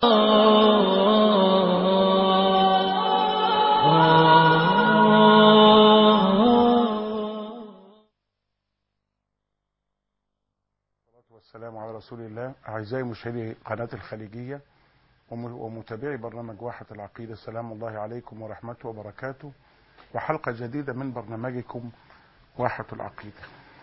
والسلام على رسول الله أعزائي مشاهدي قناة الخليجية وم- ومتابعي برنامج واحة العقيدة سلام الله عليكم ورحمته وبركاته وحلقة جديدة من برنامجكم واحة العقيدة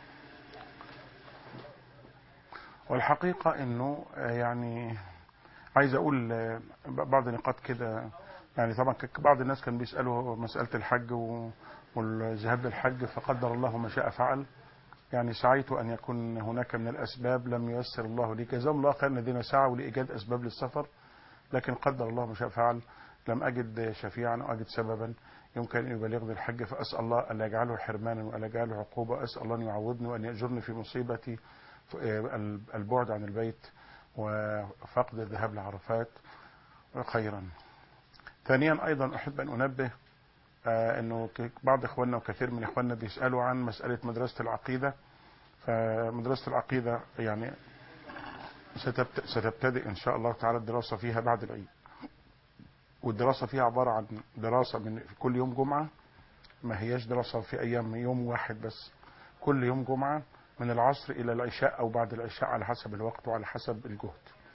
والحقيقة انه آه، يعني عايز اقول آه، بعض النقاط كده يعني طبعا ك- بعض الناس كان بيسألوا مسألة الحج و- والذهاب للحج فقدر الله ما شاء فعل يعني سعيت أن يكون هناك من الأسباب لم ييسر الله لي جزاهم الله خير الذين سعوا لإيجاد أسباب للسفر لكن قدر الله ما شاء فعل لم أجد شفيعا أو أجد سببا يمكن أن يبلغني الحج فأسأل الله أن لا يجعله حرمانا وأن لا يجعله عقوبة أسأل الله أن يعوضني وأن يأجرني في مصيبتي البعد عن البيت وفقد الذهاب لعرفات خيرا ثانيا أيضا أحب أن أنبه آه، أنه ك- بعض إخواننا وكثير من إخواننا بيسألوا عن مسألة مدرسة العقيدة فمدرسة العقيدة يعني ستبت- ستبتدئ إن شاء الله تعالى الدراسة فيها بعد العيد والدراسة فيها عبارة عن دراسة من في كل يوم جمعة ما هياش دراسة في أيام يوم واحد بس كل يوم جمعة من العصر إلى العشاء أو بعد العشاء على حسب الوقت وعلى حسب الجهد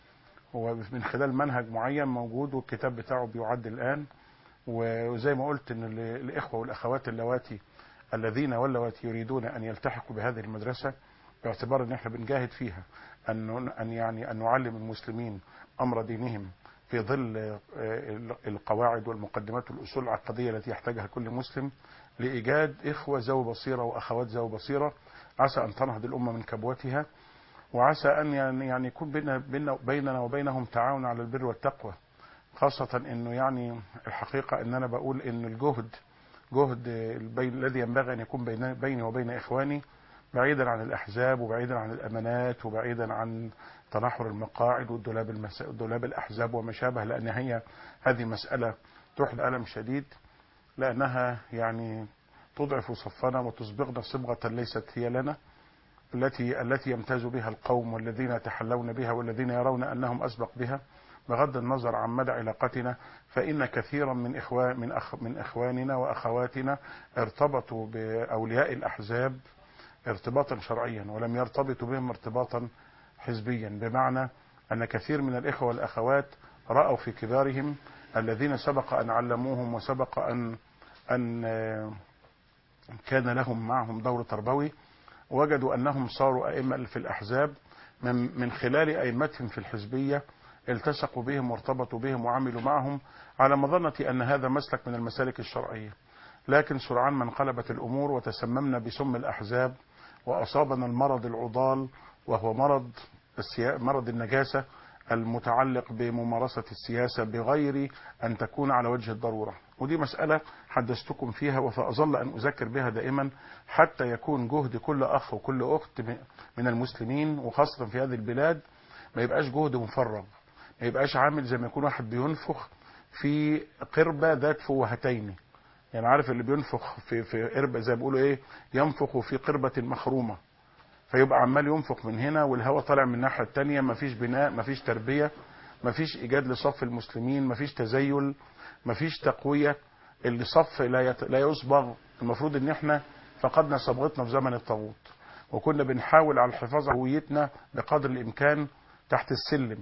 هو من خلال منهج معين موجود والكتاب بتاعه بيعد الآن وزي ما قلت ان ال- الاخوه والاخوات اللواتي الذين واللواتي يريدون ان يلتحقوا بهذه المدرسه باعتبار ان احنا بنجاهد فيها ان ان يعني ان نعلم المسلمين امر دينهم في ظل آه، القواعد والمقدمات والاصول العقديه التي يحتاجها كل مسلم لايجاد اخوه ذوي بصيره واخوات ذوي بصيره عسى ان تنهض الامه من كبوتها وعسى ان يعني يعني يكون بيننا بيننا بيننا وبينهم تعاون على البر والتقوى خاصة انه يعني الحقيقة ان انا بقول ان الجهد جهد البين الذي ينبغي ان يكون بين بيني وبين اخواني بعيدا عن الاحزاب وبعيدا عن الامانات وبعيدا عن تنحر المقاعد والدولاب المس... دولاب الاحزاب وما شابه لان هي هذه مسألة تحدث الم شديد لانها يعني تضعف صفنا وتصبغنا صبغة ليست هي لنا التي التي يمتاز بها القوم والذين يتحلون بها والذين يرون انهم اسبق بها بغض النظر عن مدى علاقتنا فإن كثيرا من إخوان من أخ من إخواننا وأخواتنا ارتبطوا بأولياء الأحزاب ارتباطا شرعيا ولم يرتبطوا بهم ارتباطا حزبيا بمعنى أن كثير من الإخوة والأخوات رأوا في كبارهم الذين سبق أن علموهم وسبق أن أن آه، كان لهم معهم دور تربوي وجدوا أنهم صاروا أئمة في الأحزاب من من خلال أئمتهم في الحزبية التصقوا بهم وارتبطوا بهم وعملوا معهم على مظنة أن هذا مسلك من المسالك الشرعية لكن سرعان ما انقلبت الأمور وتسممنا بسم الأحزاب وأصابنا المرض العضال وهو مرض السيا... مرض النجاسة المتعلق بممارسة السياسة بغير أن تكون على وجه الضرورة ودي مسألة حدثتكم فيها وسأظل أن أذكر بها دائما حتى يكون جهد كل أخ وكل أخت من المسلمين وخاصة في هذه البلاد ما يبقاش جهد مفرغ ما يبقاش عامل زي ما يكون واحد بينفخ في قربة ذات فوهتين يعني عارف اللي بينفخ في في قربة زي ما بيقولوا ايه ينفخ في قربة مخرومة فيبقى عمال ينفخ من هنا والهواء طالع من الناحية التانية مفيش بناء مفيش تربية مفيش ايجاد لصف المسلمين مفيش تزيل مفيش تقوية اللي صف لا يت... لا يصبغ المفروض ان احنا فقدنا صبغتنا في زمن الطاغوت وكنا بنحاول على الحفاظ على هويتنا بقدر الامكان تحت السلم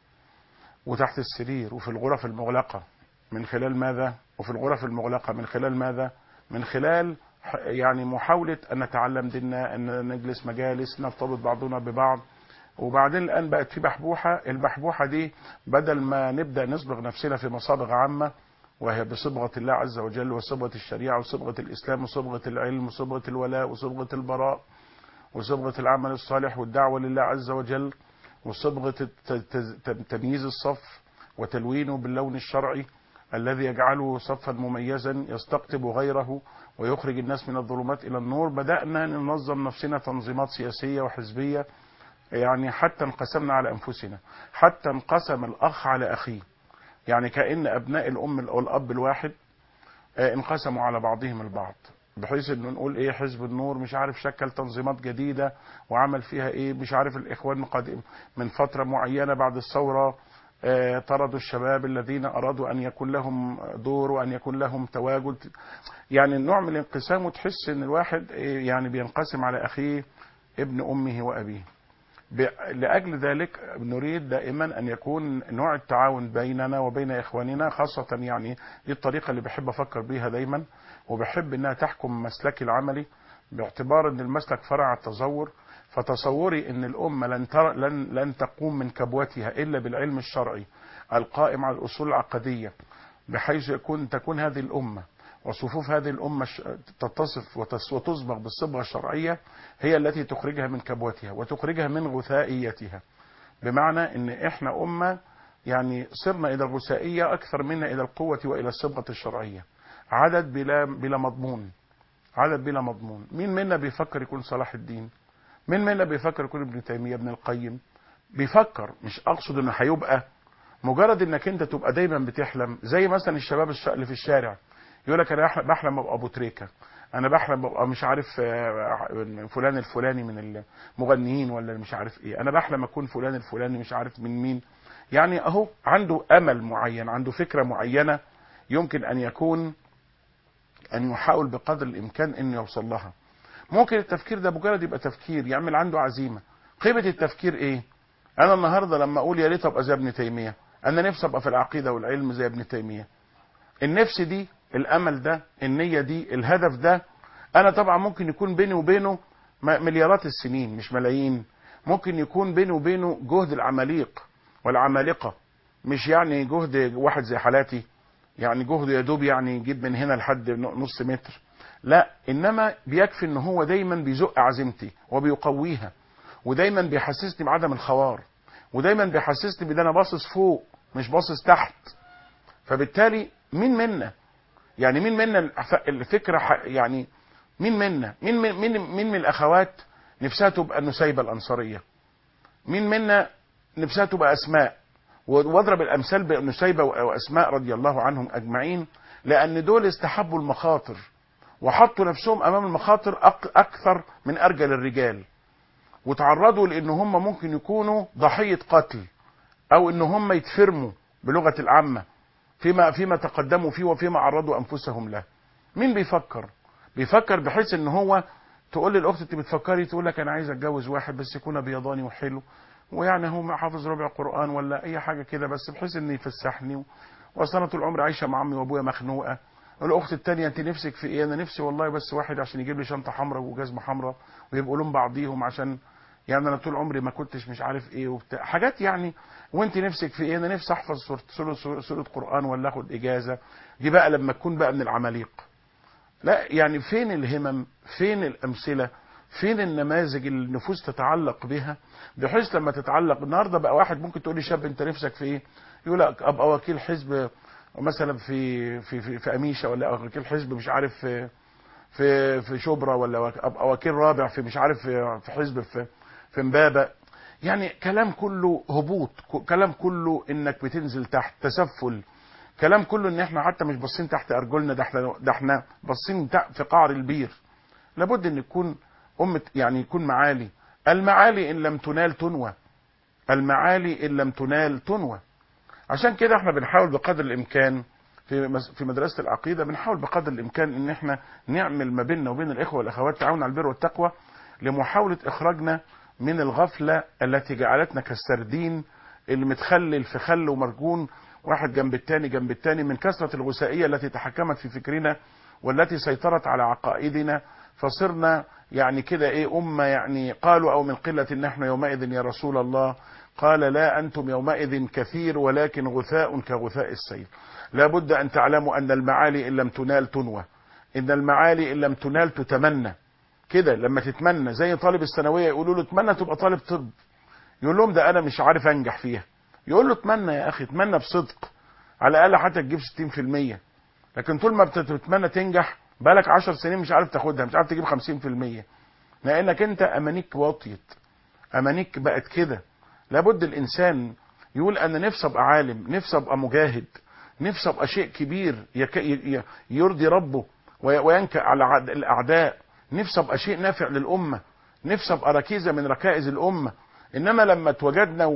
وتحت السرير وفي الغرف المغلقة من خلال ماذا وفي الغرف المغلقة من خلال ماذا من خلال ح- يعني محاولة أن نتعلم ديننا أن نجلس مجالس نرتبط بعضنا ببعض وبعدين الآن بقت في بحبوحة البحبوحة دي بدل ما نبدأ نصبغ نفسنا في مصابغ عامة وهي بصبغة الله عز وجل وصبغة الشريعة وصبغة الإسلام وصبغة العلم وصبغة الولاء وصبغة البراء وصبغة العمل الصالح والدعوة لله عز وجل وصبغة الت- ت- تمييز الصف وتلوينه باللون الشرعي الذي يجعله صفا مميزا يستقطب غيره ويخرج الناس من الظلمات إلى النور بدأنا ننظم نفسنا تنظيمات سياسية وحزبية يعني حتى انقسمنا على أنفسنا حتى انقسم الأخ على أخيه يعني كأن أبناء الأم والأب الواحد آه، انقسموا على بعضهم البعض بحيث انه نقول ايه حزب النور مش عارف شكل تنظيمات جديدة وعمل فيها ايه مش عارف الاخوان قد من فترة معينة بعد الثورة آه، طردوا الشباب الذين أرادوا أن يكون لهم دور وأن يكون لهم تواجد يعني نوع من الانقسام وتحس ان الواحد آه، يعني بينقسم على أخيه ابن أمه وأبيه ب- لأجل ذلك نريد دائما أن يكون نوع التعاون بيننا وبين إخواننا خاصة يعني دي الطريقة اللي بحب أفكر بيها دايما وبحب أنها تحكم مسلكي العملي باعتبار أن المسلك فرع على التزور فتصوري أن الأمة لن, تر لن, لن تقوم من كبوتها إلا بالعلم الشرعي القائم على الأصول العقدية بحيث يكون تكون هذه الأمة وصفوف هذه الأمة ش- تتصف وتس- وتصبغ بالصبغة الشرعية هي التي تخرجها من كبوتها وتخرجها من غثائيتها بمعنى ان احنا أمة يعني صرنا إلى الغثائية أكثر منا إلى القوة وإلى الصبغة الشرعية عدد بلا, بلا مضمون عدد بلا مضمون مين منا بيفكر يكون صلاح الدين مين منا بيفكر يكون ابن تيمية ابن القيم بيفكر مش أقصد إنه هيبقى مجرد انك انت تبقى دايما بتحلم زي مثلا الشباب الش- اللي في الشارع يقول لك انا أحلم- بحلم ابقى ابو تريكه انا بحلم ابقى مش عارف آه، فلان الفلاني من المغنيين ولا مش عارف ايه انا بحلم اكون فلان الفلاني مش عارف من مين يعني اهو عنده امل معين عنده فكره معينه يمكن ان يكون ان يحاول بقدر الامكان انه يوصل لها ممكن التفكير ده مجرد يبقى تفكير يعمل عنده عزيمه قيمه التفكير ايه انا النهارده لما اقول يا ريت ابقى زي ابن تيميه انا نفسي ابقى في العقيده والعلم زي ابن تيميه النفس دي الامل ده النيه دي الهدف ده انا طبعا ممكن يكون بيني وبينه م- مليارات السنين مش ملايين ممكن يكون بيني وبينه جهد العماليق والعمالقه مش يعني جهد واحد زي حالاتي يعني جهده يا دوب يعني يجيب من هنا لحد نص متر لا انما بيكفي ان هو دايما بيزق عزيمتي وبيقويها ودايما بيحسسني بعدم الخوار ودايما بيحسسني بان انا باصص فوق مش باصص تحت فبالتالي مين منا يعني مين منا الف- الفكره ح- يعني مين منا مين من مين مين من الاخوات نفسها تبقى نسيبه الانصاريه مين منا نفسها تبقى اسماء واضرب الامثال بنسيبه واسماء رضي الله عنهم اجمعين لان دول استحبوا المخاطر وحطوا نفسهم امام المخاطر أك- اكثر من ارجل الرجال وتعرضوا لان هم ممكن يكونوا ضحيه قتل او ان هم يتفرموا بلغه العامه فيما فيما تقدموا فيه وفيما عرضوا انفسهم له مين بيفكر بيفكر بحيث ان هو تقول للاخت انت بتفكري تقول لك انا عايز اتجوز واحد بس يكون ابيضاني وحلو ويعني هو حافظ ربع قران ولا اي حاجه كده بس بحيث ان يفسحني واصل انا طول عمري عايشه مع عمي وابويا مخنوقه الاخت التانية انت نفسك في ايه انا نفسي والله بس واحد عشان يجيب لي شنطه حمراء وجزمه حمراء ويبقوا لهم بعضيهم عشان يعني انا طول عمري ما كنتش مش عارف ايه وبتاع حاجات يعني وانت نفسك في ايه انا نفسي احفظ سوره سوره, سورة, سورة قران ولا اخد اجازه دي بقى لما تكون بقى من العماليق لا يعني فين الهمم فين الامثله فين النماذج اللي النفوس تتعلق بها بحيث لما تتعلق النهارده بقى واحد ممكن تقول لي شاب انت نفسك في ايه يقول لك ابقى وكيل حزب مثلا في في في, في اميشه ولا وكيل حزب مش عارف في في في شبرا ولا وك- ابقى وكيل رابع في مش عارف في, في حزب في في امبابه يعني كلام كله هبوط ك- كلام كله انك بتنزل تحت تسفل كلام كله ان احنا حتى مش باصين تحت ارجلنا ده احنا ده احنا باصين تحت في قعر البير لابد ان يكون امه يعني يكون معالي المعالي ان لم تنال تنوى المعالي ان لم تنال تنوى عشان كده احنا بنحاول بقدر الامكان في مس- في مدرسه العقيده بنحاول بقدر الامكان ان احنا نعمل ما بيننا وبين الاخوه والاخوات تعاون على البر والتقوى لمحاوله اخراجنا من الغفله التي جعلتنا كالسردين اللي متخلل في خل ومرجون واحد جنب التاني جنب التاني من كثره الغثائيه التي تحكمت في فكرنا والتي سيطرت على عقائدنا فصرنا يعني كده ايه امه يعني قالوا او من قله نحن يومئذ يا رسول الله قال لا انتم يومئذ كثير ولكن غثاء كغثاء السيل لا بد ان تعلموا ان المعالي ان لم تنال تنوى ان المعالي ان لم تنال تتمنى كده لما تتمنى زي طالب الثانويه يقولوا له اتمنى تبقى طالب طب يقول لهم ده انا مش عارف انجح فيها يقول له اتمنى يا اخي اتمنى بصدق على الاقل حتى تجيب 60% لكن طول ما بت- بتتمنى تنجح بقالك 10 سنين مش عارف تاخدها مش عارف تجيب 50% لانك انت امانيك واطيت امانيك بقت كده لابد الانسان يقول انا نفسي ابقى عالم نفسي ابقى مجاهد نفسي ابقى شيء كبير يك... ي- ي- يرضي ربه وي- وينكأ على عد- الاعداء نفسي ابقى شيء نافع للامه نفسي ابقى ركيزه من ركائز الامه انما لما اتوجدنا و...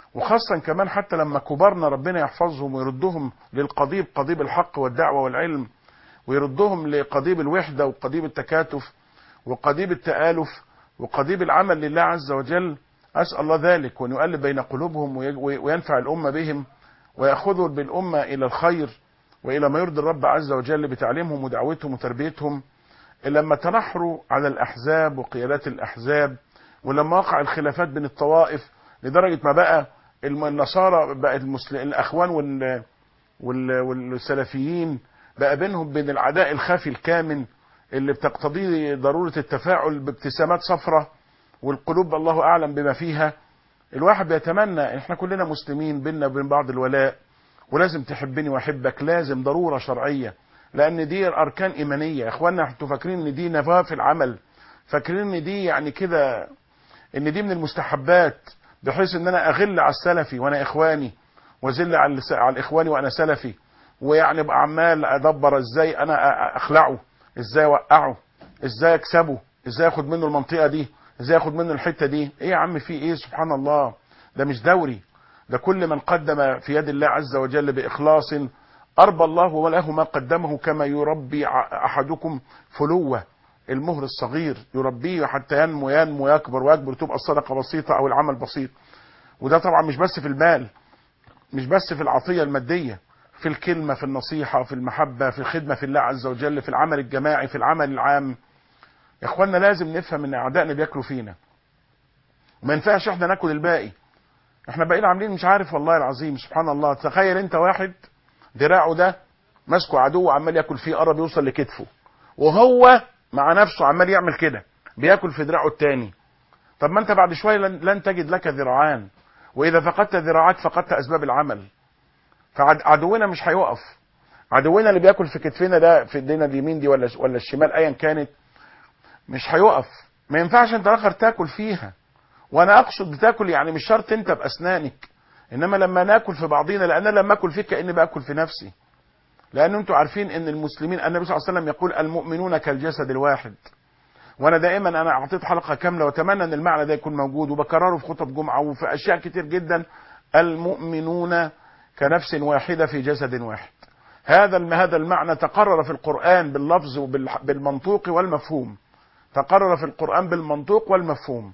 وخاصة كمان حتى لما كبارنا ربنا يحفظهم ويردهم للقضيب قضيب الحق والدعوة والعلم ويردهم لقضيب الوحدة وقضيب التكاتف وقضيب التآلف وقضيب العمل لله عز وجل أسأل الله ذلك وأن يؤلف بين قلوبهم وينفع الأمة بهم ويأخذوا بالأمة إلى الخير وإلى ما يرضي الرب عز وجل بتعليمهم ودعوتهم وتربيتهم لما تنحروا على الأحزاب وقيادات الأحزاب ولما وقع الخلافات بين الطوائف لدرجة ما بقى النصارى بقى المسلم الأخوان وال وال والسلفيين بقى بينهم بين العداء الخفي الكامن اللي بتقتضيه ضرورة التفاعل بابتسامات صفرة والقلوب الله أعلم بما فيها الواحد بيتمنى احنا كلنا مسلمين بينا وبين بعض الولاء ولازم تحبني واحبك لازم ضرورة شرعية لان دي اركان ايمانية يا اخوانا انتوا فاكرين ان دي نوافل عمل فاكرين ان دي يعني كده ان دي من المستحبات بحيث ان انا اغل على السلفي وانا اخواني وازل على على الاخواني وانا سلفي ويعني ابقى عمال ادبر ازاي انا اخلعه ازاي اوقعه ازاي اكسبه ازاي اخد منه المنطقه دي ازاي اخد منه الحته دي ايه يا عم في ايه سبحان الله ده مش دوري ده كل من قدم في يد الله عز وجل باخلاص اربى الله وله ما قدمه كما يربي احدكم فلوه المهر الصغير يربيه حتى ينمو ينمو يكبر ويكبر تبقى الصدقه بسيطه او العمل بسيط وده طبعا مش بس في المال مش بس في العطيه الماديه في الكلمه في النصيحه في المحبه في الخدمه في الله عز وجل في العمل الجماعي في العمل العام يا اخوانا لازم نفهم ان اعدائنا بياكلوا فينا وما ينفعش احنا ناكل الباقي احنا بقينا عاملين مش عارف والله العظيم سبحان الله تخيل انت واحد دراعه ده ماسكه عدو عمال ياكل فيه قرب يوصل لكتفه وهو مع نفسه عمال يعمل كده بياكل في دراعه التاني طب ما انت بعد شويه لن, لن تجد لك ذراعان واذا فقدت ذراعات فقدت اسباب العمل فعدونا مش هيقف عدونا اللي بياكل في كتفنا ده في ايدينا اليمين دي ولا ولا الشمال ايا كانت مش هيقف ما ينفعش انت الاخر تاكل فيها وانا اقصد بتاكل يعني مش شرط انت باسنانك انما لما ناكل في بعضينا لان انا لما اكل فيك كاني باكل في نفسي لان انتوا عارفين ان المسلمين النبي صلى الله عليه وسلم يقول المؤمنون كالجسد الواحد وانا دائما انا اعطيت حلقه كامله واتمنى ان المعنى ده يكون موجود وبكرره في خطب جمعه وفي اشياء كتير جدا المؤمنون كنفس واحده في جسد واحد هذا هذا المعنى تقرر في القران باللفظ وبالمنطوق والمفهوم تقرر في القران بالمنطوق والمفهوم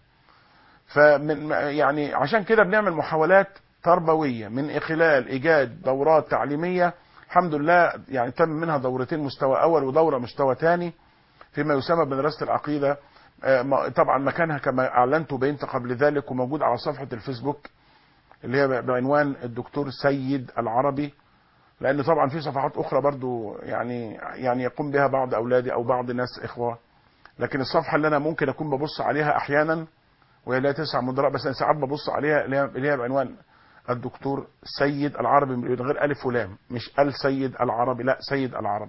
فمن يعني عشان كده بنعمل محاولات تربويه من خلال ايجاد دورات تعليميه الحمد لله يعني تم منها دورتين مستوى اول ودوره مستوى ثاني فيما يسمى بمدرسه العقيده طبعا مكانها كما اعلنت وبينت قبل ذلك وموجود على صفحه الفيسبوك اللي هي بعنوان الدكتور سيد العربي لان طبعا في صفحات اخرى برضو يعني يعني يقوم بها بعض اولادي او بعض ناس اخوه لكن الصفحه اللي انا ممكن اكون ببص عليها احيانا وهي لا تسع مدراء بس انا ساعات ببص عليها اللي هي بعنوان الدكتور سيد العربي من غير الف ولام مش السيد العربي لا سيد العربي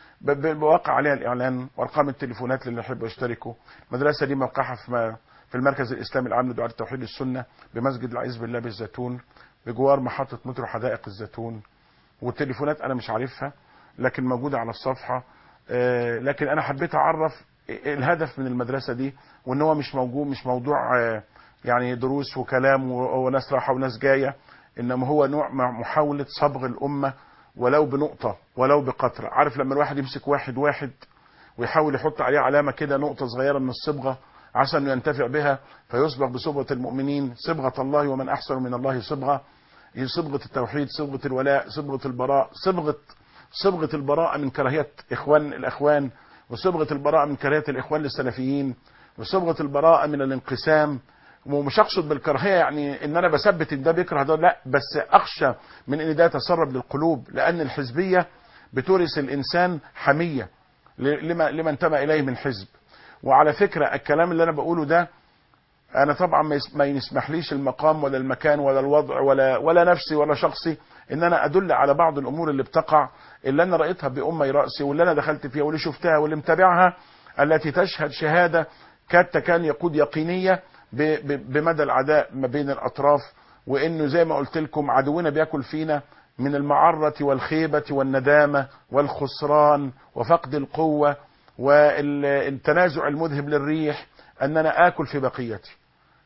بوقع عليها الاعلان وارقام التليفونات للي يحبوا يشتركوا المدرسه دي موقعها في في المركز الاسلامي العام لدعاء التوحيد السنه بمسجد العز بالله بالزيتون بجوار محطه مترو حدائق الزيتون والتليفونات انا مش عارفها لكن موجوده على الصفحه لكن انا حبيت اعرف الهدف من المدرسه دي وان هو مش موجود مش موضوع يعني دروس وكلام وناس رايحه وناس جايه انما هو نوع محاوله صبغ الامه ولو بنقطه ولو بقطره عارف لما الواحد يمسك واحد واحد ويحاول يحط عليه علامه كده نقطه صغيره من الصبغه عسى انه ينتفع بها فيصبغ بصبغه المؤمنين صبغه الله ومن احسن من الله صبغه صبغه التوحيد صبغه الولاء صبغه البراء صبغه صبغه البراءه من كراهيه اخوان الاخوان وصبغه البراءه من كراهيه الاخوان للسلفيين وصبغه البراءه من الانقسام ومش اقصد بالكراهيه يعني ان انا بثبت ان ده بيكره ده لا بس اخشى من ان ده يتسرب للقلوب لان الحزبيه بتورث الانسان حميه لما لما انتمى اليه من حزب وعلى فكره الكلام اللي انا بقوله ده انا طبعا ما يسمحليش المقام ولا المكان ولا الوضع ولا ولا نفسي ولا شخصي ان انا ادل على بعض الامور اللي بتقع اللي انا رايتها بامي راسي واللي انا دخلت فيها واللي شفتها واللي متابعها التي تشهد شهاده كاد تكاد يقود يقينيه بمدى العداء ما بين الاطراف وانه زي ما قلت لكم عدونا بياكل فينا من المعره والخيبه والندامه والخسران وفقد القوه والتنازع المذهب للريح ان انا اكل في بقيتي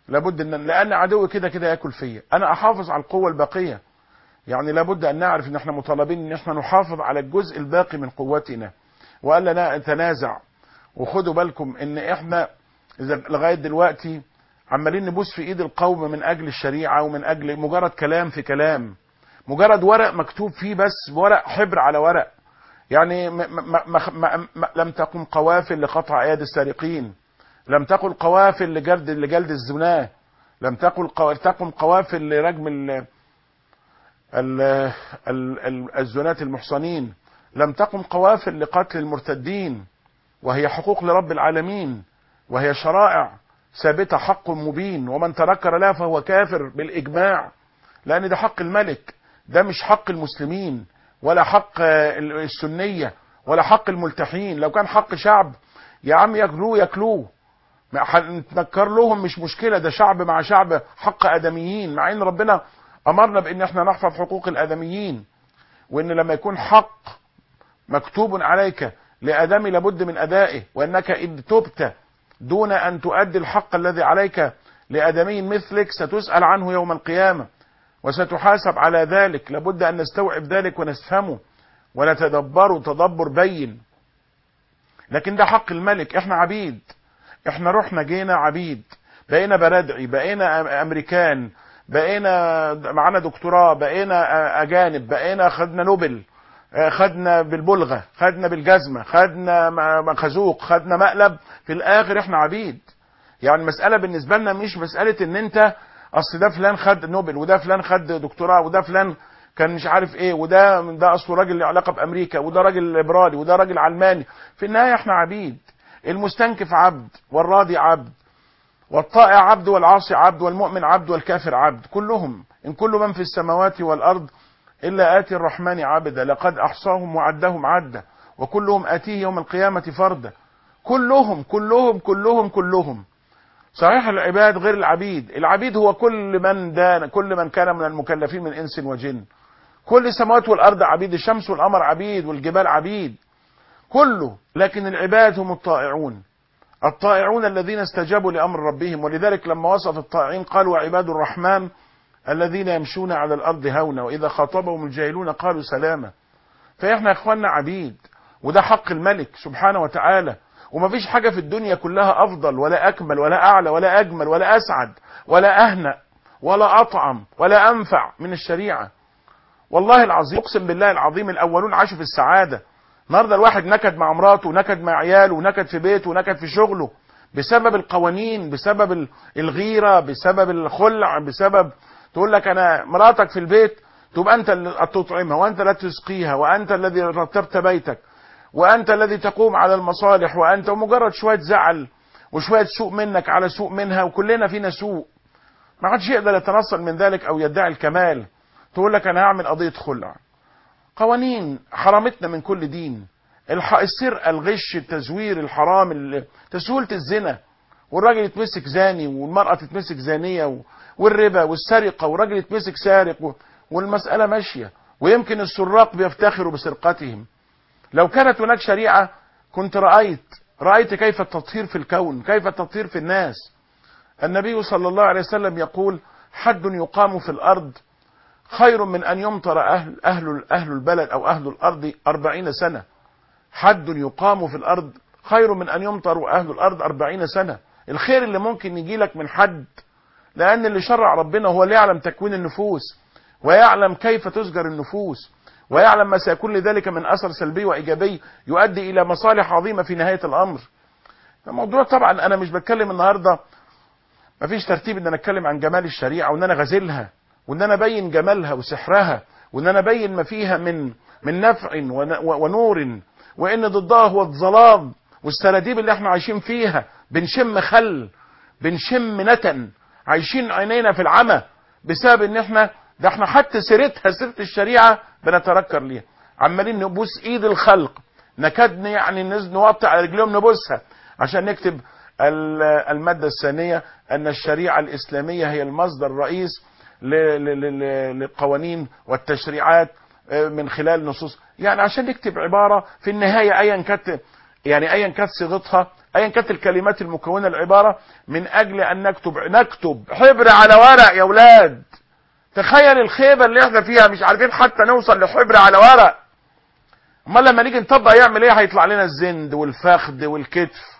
لابد ان لان عدوي كده كده ياكل فيا انا احافظ على القوه الباقيه يعني لابد ان نعرف ان احنا مطالبين ان احنا نحافظ على الجزء الباقي من قوتنا والا نتنازع وخدوا بالكم ان احنا اذا لغايه دلوقتي عمالين نبوس في ايد القوم من اجل الشريعه ومن اجل مجرد كلام في كلام مجرد ورق مكتوب فيه بس ورق حبر على ورق يعني م م م م م لم تقم قوافل لقطع ايادي السارقين لم تقل قوافل لجلد لجلد الزناه لم تقل قو... تقم قوافل لرجم ال... ال... ال... ال... الزناة المحصنين لم تقم قوافل لقتل المرتدين وهي حقوق لرب العالمين وهي شرائع ثابتة حق مبين ومن تنكر لها فهو كافر بالإجماع لأن ده حق الملك ده مش حق المسلمين ولا حق السنية ولا حق الملتحين لو كان حق شعب يا عم ياكلوه ياكلوه نتنكر لهم مش مشكلة ده شعب مع شعب حق آدميين مع إن ربنا أمرنا بإن احنا نحفظ حقوق الآدميين وإن لما يكون حق مكتوب عليك لآدمي لابد من أدائه وإنك إن تبت دون أن تؤدي الحق الذي عليك لآدمي مثلك ستسأل عنه يوم القيامة وستحاسب على ذلك لابد أن نستوعب ذلك ونفهمه ونتدبره تدبر بين لكن ده حق الملك احنا عبيد احنا رحنا جينا عبيد بقينا بردعي بقينا امريكان بقينا معانا دكتوراه بقينا اجانب بقينا خدنا نوبل خدنا بالبلغة خدنا بالجزمة خدنا خازوق خدنا مقلب في الاخر احنا عبيد يعني المسألة بالنسبة لنا مش مسألة ان انت اصل ده فلان خد نوبل وده فلان خد دكتوراه وده فلان كان مش عارف ايه وده ده اصله راجل له علاقه بامريكا وده راجل ليبرالي وده راجل علماني في النهايه احنا عبيد المستنكف عبد والراضي عبد والطائع عبد والعاصي عبد والمؤمن عبد والكافر عبد كلهم ان كل من في السماوات والارض الا اتي الرحمن عبدا لقد احصاهم وعدهم عدا وكلهم اتيه يوم القيامه فردا كلهم كلهم كلهم كلهم صحيح العباد غير العبيد العبيد هو كل من دان كل من كان من المكلفين من انس وجن كل السماوات والارض عبيد الشمس والقمر عبيد والجبال عبيد كله لكن العباد هم الطائعون الطائعون الذين استجابوا لامر ربهم ولذلك لما وصف الطائعين قال وعباد الرحمن الذين يمشون على الارض هونا واذا خاطبهم الجاهلون قالوا سلاما فاحنا يا اخواننا عبيد وده حق الملك سبحانه وتعالى ومفيش حاجة في الدنيا كلها أفضل ولا أكمل ولا أعلى ولا أجمل ولا أسعد ولا أهنأ ولا أطعم ولا أنفع من الشريعة والله العظيم أقسم بالله العظيم الأولون عاشوا في السعادة النهارده الواحد نكد مع مراته ونكد مع عياله ونكد في بيته ونكد في شغله بسبب القوانين بسبب الغيرة بسبب الخلع بسبب تقول لك أنا مراتك في البيت تبقى أنت اللي تطعمها وأنت لا تسقيها وأنت الذي رتبت بيتك وانت الذي تقوم على المصالح وانت مجرد شويه زعل وشويه سوء منك على سوء منها وكلنا فينا سوء ما حدش يقدر يتنصل من ذلك او يدعي الكمال تقول لك انا هعمل قضيه خلع قوانين حرمتنا من كل دين السرقه الغش التزوير الحرام تسهيله الزنا والراجل يتمسك زاني والمراه تتمسك زانيه والربا والسرقه والراجل يتمسك سارق والمساله ماشيه ويمكن السراق بيفتخروا بسرقتهم لو كانت هناك شريعة كنت رأيت رأيت كيف التطهير في الكون كيف التطهير في الناس النبي صلى الله عليه وسلم يقول حد يقام في الأرض خير من أن يمطر أهل, أهل, أهل البلد أو أهل الأرض أربعين سنة حد يقام في الأرض خير من أن يمطر أهل الأرض أربعين سنة الخير اللي ممكن يجي لك من حد لأن اللي شرع ربنا هو اللي يعلم تكوين النفوس ويعلم كيف تسجر النفوس ويعلم ما سيكون لذلك من اثر سلبي وايجابي يؤدي الى مصالح عظيمه في نهايه الامر. الموضوع طبعا انا مش بتكلم النهارده مفيش ترتيب ان انا اتكلم عن جمال الشريعه وان انا غازلها وان انا ابين جمالها وسحرها وان انا ابين ما فيها من من نفع ونور وان ضدها هو الظلام والسراديب اللي احنا عايشين فيها بنشم خل بنشم نتن عايشين عينينا في العمى بسبب ان احنا ده احنا حتى سيرتها سيره الشريعه بنتنكر ليها عمالين نبوس ايد الخلق نكاد يعني نوطي على رجليهم نبوسها عشان نكتب المادة الثانية أن الشريعة الإسلامية هي المصدر الرئيس للقوانين والتشريعات من خلال نصوص يعني عشان نكتب عبارة في النهاية أيا كانت يعني ايا كانت صيغتها ايا كانت الكلمات المكونه العباره من اجل ان نكتب نكتب حبر على ورق يا اولاد تخيل الخيبه اللي احنا فيها مش عارفين حتى نوصل لحبر على ورق امال لما نيجي نطبق يعمل ايه هيطلع لنا الزند والفخذ والكتف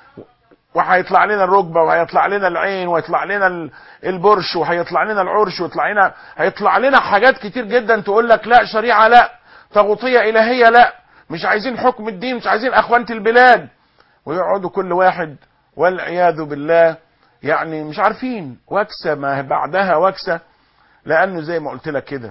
وهيطلع لنا الركبه وهيطلع لنا العين وهيطلع لنا ال- البرش وهيطلع لنا العرش ويطلع لنا هيطلع لنا حاجات كتير جدا تقول لك لا شريعه لا طاغوتيه الهيه لا مش عايزين حكم الدين مش عايزين اخوانه البلاد ويقعدوا كل واحد والعياذ بالله يعني مش عارفين وكسه ما بعدها وكسه لانه زي ما قلت لك كده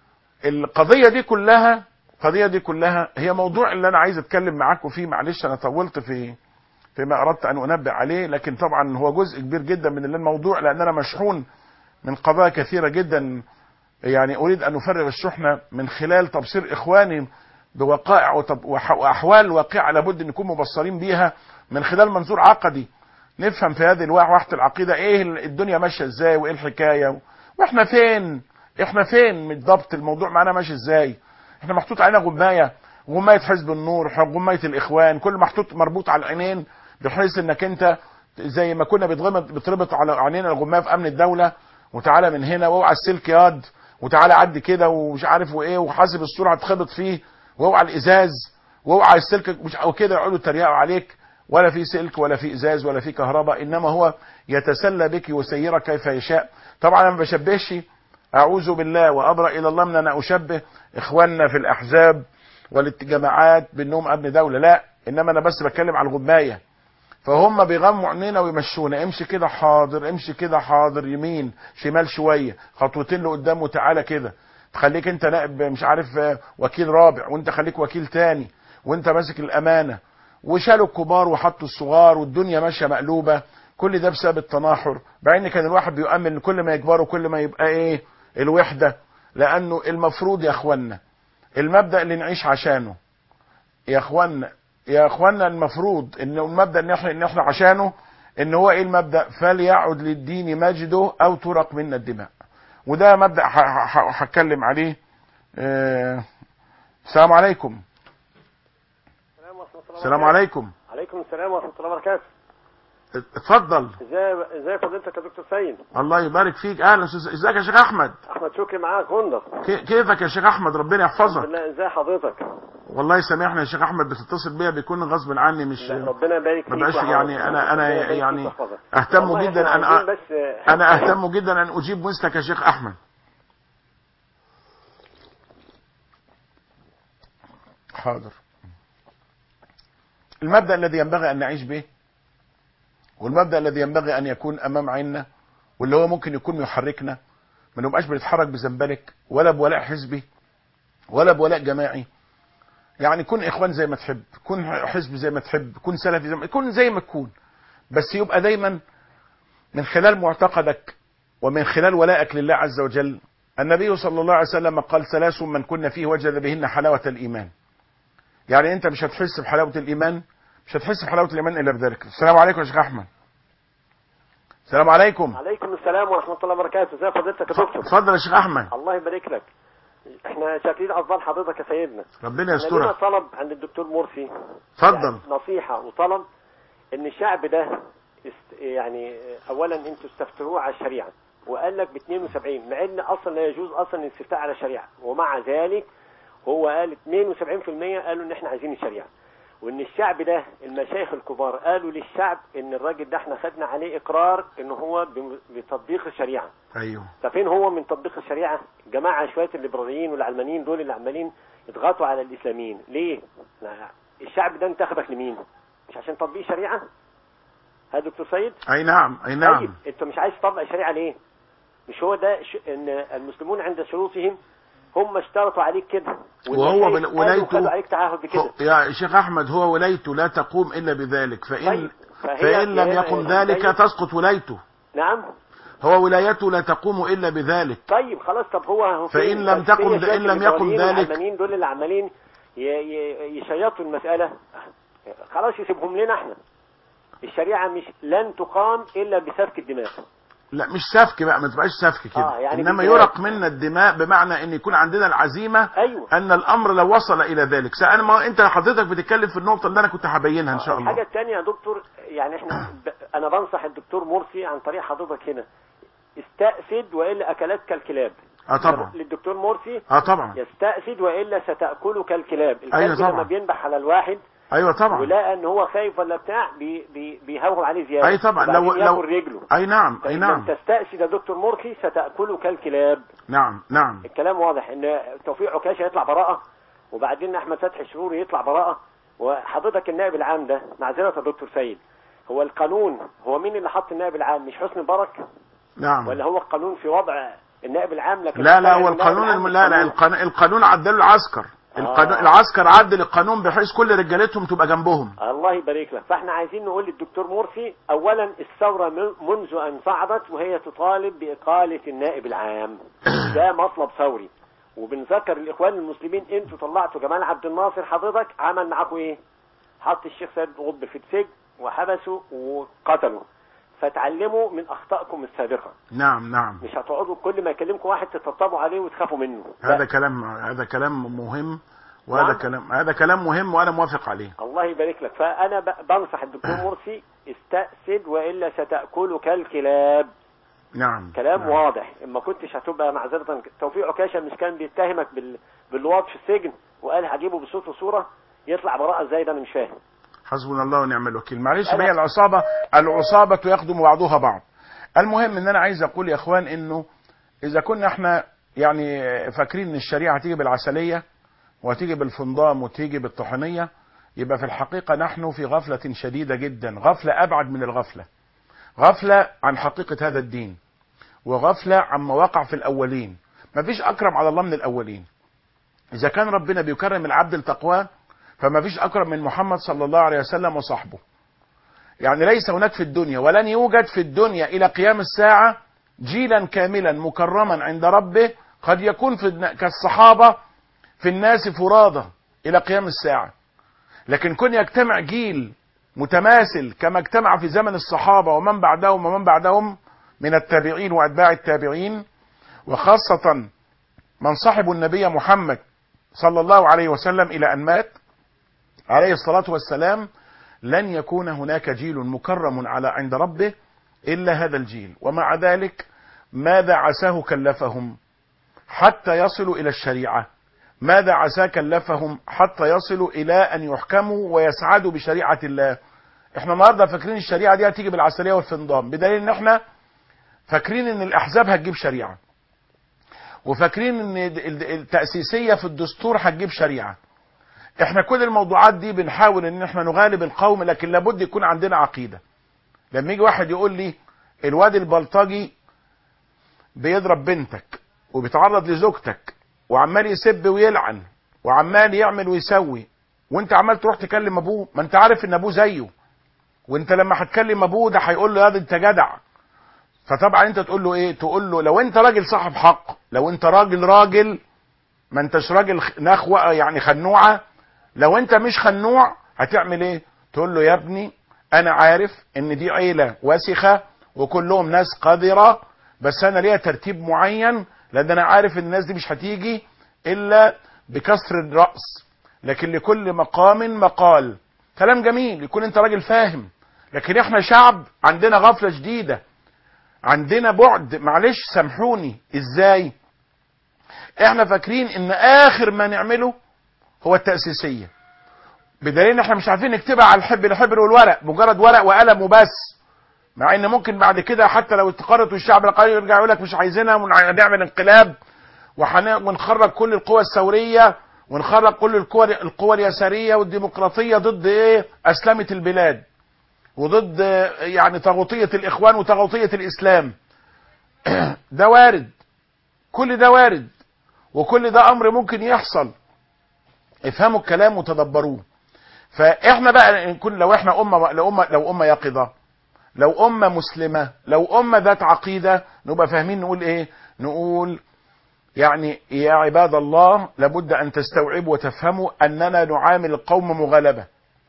القضيه دي كلها القضيه دي كلها هي موضوع اللي انا عايز اتكلم معاكم فيه معلش انا طولت في فيما اردت ان انبه عليه لكن طبعا هو جزء كبير جدا من الموضوع لان انا مشحون من قضايا كثيره جدا يعني اريد ان افرغ الشحنه من خلال تبصير اخواني بوقائع وطب- وح- واحوال واقعه لابد ان نكون مبصرين بيها من خلال منظور عقدي نفهم في هذه الوا- واحده العقيده ايه ال- الدنيا ماشيه ازاي وايه الحكايه واحنا فين احنا فين بالضبط الموضوع معانا ماشي ازاي احنا محطوط علينا غمايه غمايه حزب النور غمايه الاخوان كل محطوط مربوط على العينين بحيث انك انت زي ما كنا بيتغمط بتربط على عينينا الغمايه في امن الدوله وتعالى من هنا واوعى السلك ياض وتعالى عدي كده ومش عارف وايه وحاسب الصوره هتخبط فيه واوعى الازاز واوعى السلك مش وكده يقعدوا يتريقوا عليك ولا في سلك ولا في ازاز ولا في كهرباء انما هو يتسلى بك ويسيرك كيف يشاء طبعا انا ما بشبهش اعوذ بالله وابرا الى الله من ان اشبه اخواننا في الاحزاب والجماعات بانهم ابن دوله لا انما انا بس بتكلم على الغمايه فهم بيغموا عينينا ويمشونا امشي كده حاضر امشي كده حاضر يمين شمال شويه خطوتين لقدام وتعالى كده تخليك انت نائب مش عارف آه، وكيل رابع وانت خليك وكيل تاني وانت ماسك الامانه وشالوا الكبار وحطوا الصغار والدنيا ماشيه مقلوبه كل ده بسبب التناحر مع ان كان الواحد بيؤمن ان كل ما يكبروا كل ما يبقى ايه الوحده لانه المفروض يا اخوانا المبدا اللي نعيش عشانه يا اخوانا يا اخوانا المفروض ان المبدا ان احنا ان احنا عشانه ان هو ايه المبدا فليعد للدين مجده او ترق منا الدماء وده مبدا ه- ه- هتكلم عليه آه، السلام عليكم السلام ورحمة الله السلام وبركاته. عليكم عليكم السلام ورحمة الله وبركاته اتفضل ازاي ازاي فضيلتك يا دكتور سيد الله يبارك فيك اهلا أستاذ- ازيك يا شيخ احمد احمد شكري معاك غندر كي- كيفك يا شيخ احمد ربنا يحفظك بالله ازاي حضرتك والله سامحني يا شيخ احمد بتتصل بيا بيكون غصب عني مش لا، ربنا يبارك فيك ما بقاش وحفظك. يعني انا انا ربنا يبارك فيك يعني ويحفظك. اهتم والله جدا إحنا ان عايزين بس انا اهتم جدا ان اجيب مثلك يا شيخ احمد حاضر المبدا الذي ينبغي ان نعيش به والمبدا الذي ينبغي ان يكون امام عيننا واللي هو ممكن يكون يحركنا ما نبقاش بنتحرك بزنبلك ولا بولاء حزبي ولا بولاء جماعي يعني كن اخوان زي ما تحب كن حزب زي ما تحب كن سلفي زي ما كن زي ما تكون بس يبقى دايما من خلال معتقدك ومن خلال ولائك لله عز وجل النبي صلى الله عليه وسلم قال ثلاث من كن فيه وجد بهن حلاوة الإيمان يعني أنت مش هتحس بحلاوة الإيمان مش هتحس بحلاوة الإيمان إلا بذلك السلام عليكم يا شيخ أحمد السلام عليكم عليكم السلام ورحمة الله وبركاته ازي فضيلتك يا دكتور اتفضل يا شيخ أحمد الله يبارك لك احنا شاكرين افضل حضرتك يا سيدنا ربنا لنا يسترك طلب عند الدكتور مرسي اتفضل يعني نصيحة وطلب ان الشعب ده است يعني اولا انتوا استفتروه على الشريعة وقال لك ب 72 مع ان اصلا لا يجوز اصلا الاستفتاء على الشريعة ومع ذلك هو قال 72% قالوا ان احنا عايزين الشريعة وان الشعب ده المشايخ الكبار قالوا للشعب ان الراجل ده احنا خدنا عليه اقرار ان هو بم- بتطبيق الشريعة أيوه ففين هو من تطبيق الشريعة جماعة شوية الليبراليين والعلمانيين دول اللي عمالين يضغطوا على الإسلاميين ليه لا، الشعب ده انتخبك لمين مش عشان تطبيق شريعة ها دكتور سيد أي نعم أي طيب نعم انت مش عايز تطبق الشريعة ليه مش هو ده ش... ان المسلمون عند شروطهم هم اشترطوا عليك كده وهو والمشايخ بال- قالوا ولايته- خدوا عليك تعهد بكده هو- يا شيخ أحمد هو ولايته لا تقوم إلا بذلك فإن طيب، فهي- فإن لم هي- يقم هي- ذلك هي- تسقط ولايته نعم هو ولايته لا تقوم إلا بذلك طيب خلاص طب هو هو فإن فين؟ لم طب فين تقم- يا شيخ إن لم يقم الليبراليين ذلك- والعلمانيين دول اللي عمالين ي- ي- يشيطوا المسألة خلاص يسيبهم لنا احنا الشريعة مش لن تقام إلا بسفك الدماء لا مش سفك بقى ما تبقاش سفك كده آه، يعني انما بالجهاد. يرق منا الدماء بمعنى ان يكون عندنا العزيمه ايوه ان الامر لو وصل الى ذلك سأنا ما انت حضرتك بتتكلم في النقطه اللي انا كنت هبينها ان شاء الحاجة الله الثانية يا دكتور يعني احنا ب... انا بنصح الدكتور مرسي عن طريق حضرتك هنا استأسد والا اكلتك الكلاب اه طبعا للدكتور مرسي اه طبعا يستأسد والا ستأكلك الكلاب الكلب أيوة طبعا. لما بينبح على الواحد ايوه طبعا ولقى ان هو خايف ولا بتاع بي... بي... بيهوهو عليه زيادة اي طبعا لو وبعدين لو ياكل رجله اي نعم اي فإن نعم لم تستأسد يا دكتور مرسي ستأكلك الكلاب نعم نعم الكلام واضح ان توفيق عكاشة يطلع براءة وبعدين احمد فتحي الشروري يطلع براءة وحضرتك النائب العام ده معذرة يا دكتور سيد هو القانون هو مين اللي حط النائب العام مش حسني مبارك نعم ولا هو القانون في وضع النائب العام لكن لا لا النائب هو القانون العام الم... لا لا القانون. القانون, القانون عدله العسكر القانون آه. العسكر عدل القانون بحيث كل رجالتهم تبقى جنبهم الله يبارك لك فاحنا عايزين نقول للدكتور مرسي اولا الثورة من- منذ ان صعدت وهي تطالب باقالة النائب العام ده مطلب ثوري وبنذكر الاخوان المسلمين انتوا طلعتوا جمال عبد الناصر حضرتك عمل معاكم ايه حط الشيخ سيد قطب في السجن وحبسه وقتله فتعلموا من اخطائكم السابقة نعم نعم مش هتقعدوا كل ما يكلمكم واحد تطبطبوا عليه وتخافوا منه هذا لا. كلام هذا كلام مهم وهذا نعم. كلام هذا كلام مهم وانا موافق عليه الله يبارك لك فانا ب- بنصح الدكتور مرسي استأسد والا ستأكلك الكلاب نعم كلام نعم. واضح اما كنتش هتبقى معذرة توفيق عكاشة مش كان بيتهمك بال... باللواط في السجن وقال هجيبه بصوت وصورة يطلع براءة ازاي ده انا مش فاهم حسبنا الله ونعم الوكيل معلش أنا- ما هي العصابة العصابة يخدم بعضها بعض المهم ان انا عايز اقول يا اخوان انه اذا كنا احنا يعني فاكرين ان الشريعة هتيجي بالعسلية وهتيجي بالفنضام وتيجي بالطحنية يبقى في الحقيقة نحن في غفلة شديدة جدا غفلة ابعد من الغفلة غفلة عن حقيقة هذا الدين وغفلة عما وقع في الاولين مفيش اكرم على الله من الاولين اذا كان ربنا بيكرم العبد لتقواه فما فيش اكرم من محمد صلى الله عليه وسلم وصحبه يعني ليس هناك في الدنيا ولن يوجد في الدنيا الى قيام الساعة جيلا كاملا مكرما عند ربه قد يكون في الن- كالصحابة في الناس فرادى الى قيام الساعة لكن كن يجتمع جيل متماثل كما اجتمع في زمن الصحابة ومن بعدهم ومن بعدهم من التابعين واتباع التابعين وخاصة من صحبوا النبي محمد صلى الله عليه وسلم الى ان مات عليه الصلاة والسلام لن يكون هناك جيل مكرم على عند ربه إلا هذا الجيل ومع ذلك ماذا عساه كلفهم حتى يصلوا إلى الشريعة ماذا عساه كلفهم حتى يصلوا إلى أن يحكموا ويسعدوا بشريعة الله احنا النهارده فاكرين الشريعة دي هتيجي بالعسلية والفنضام بدليل ان احنا فاكرين ان الاحزاب هتجيب شريعة وفاكرين ان التأسيسية في الدستور هتجيب شريعة احنا كل الموضوعات دي بنحاول ان احنا نغالب القوم لكن لابد يكون عندنا عقيدة لما يجي واحد يقول لي الواد البلطجي بيضرب بنتك وبيتعرض لزوجتك وعمال يسب ويلعن وعمال يعمل ويسوي وانت عمال تروح تكلم ابوه ما انت عارف ان ابوه زيه وانت لما هتكلم ابوه ده هيقول له يا ده انت جدع فطبعا انت تقول له ايه تقول له لو انت راجل صاحب حق لو انت راجل راجل ما انتش راجل خ- نخوة يعني خنوعة لو انت مش خنوع هتعمل ايه تقول له يا ابني انا عارف ان دي عيلة وسخة وكلهم ناس قذرة بس انا ليا ترتيب معين لان انا عارف ان الناس دي مش هتيجي الا بكسر الرأس لكن لكل مقام مقال كلام جميل يكون انت راجل فاهم لكن احنا شعب عندنا غفلة شديدة عندنا بعد معلش سامحوني ازاي احنا فاكرين ان اخر ما نعمله هو التأسيسية بدليل ان احنا مش عارفين نكتبها على الحب الحبر والورق مجرد ورق وقلم وبس مع ان ممكن بعد كده حتى لو استقرت والشعب القليل يرجع يقول لك مش عايزينها ونعمل انقلاب وحن- ونخرج كل القوى الثورية ونخرج كل القوى القوى اليسارية والديمقراطية ضد ايه اسلمة البلاد وضد آه، يعني طاغوتية الاخوان وطاغوتية الاسلام ده وارد كل ده وارد وكل ده امر ممكن يحصل افهموا الكلام وتدبروه فاحنا بقى نكون لو احنا امه لو امه لو امه يقظه لو امه مسلمه لو امه ذات عقيده نبقى فاهمين نقول ايه نقول يعني يا عباد الله لابد ان تستوعبوا وتفهموا اننا نعامل القوم مغالبه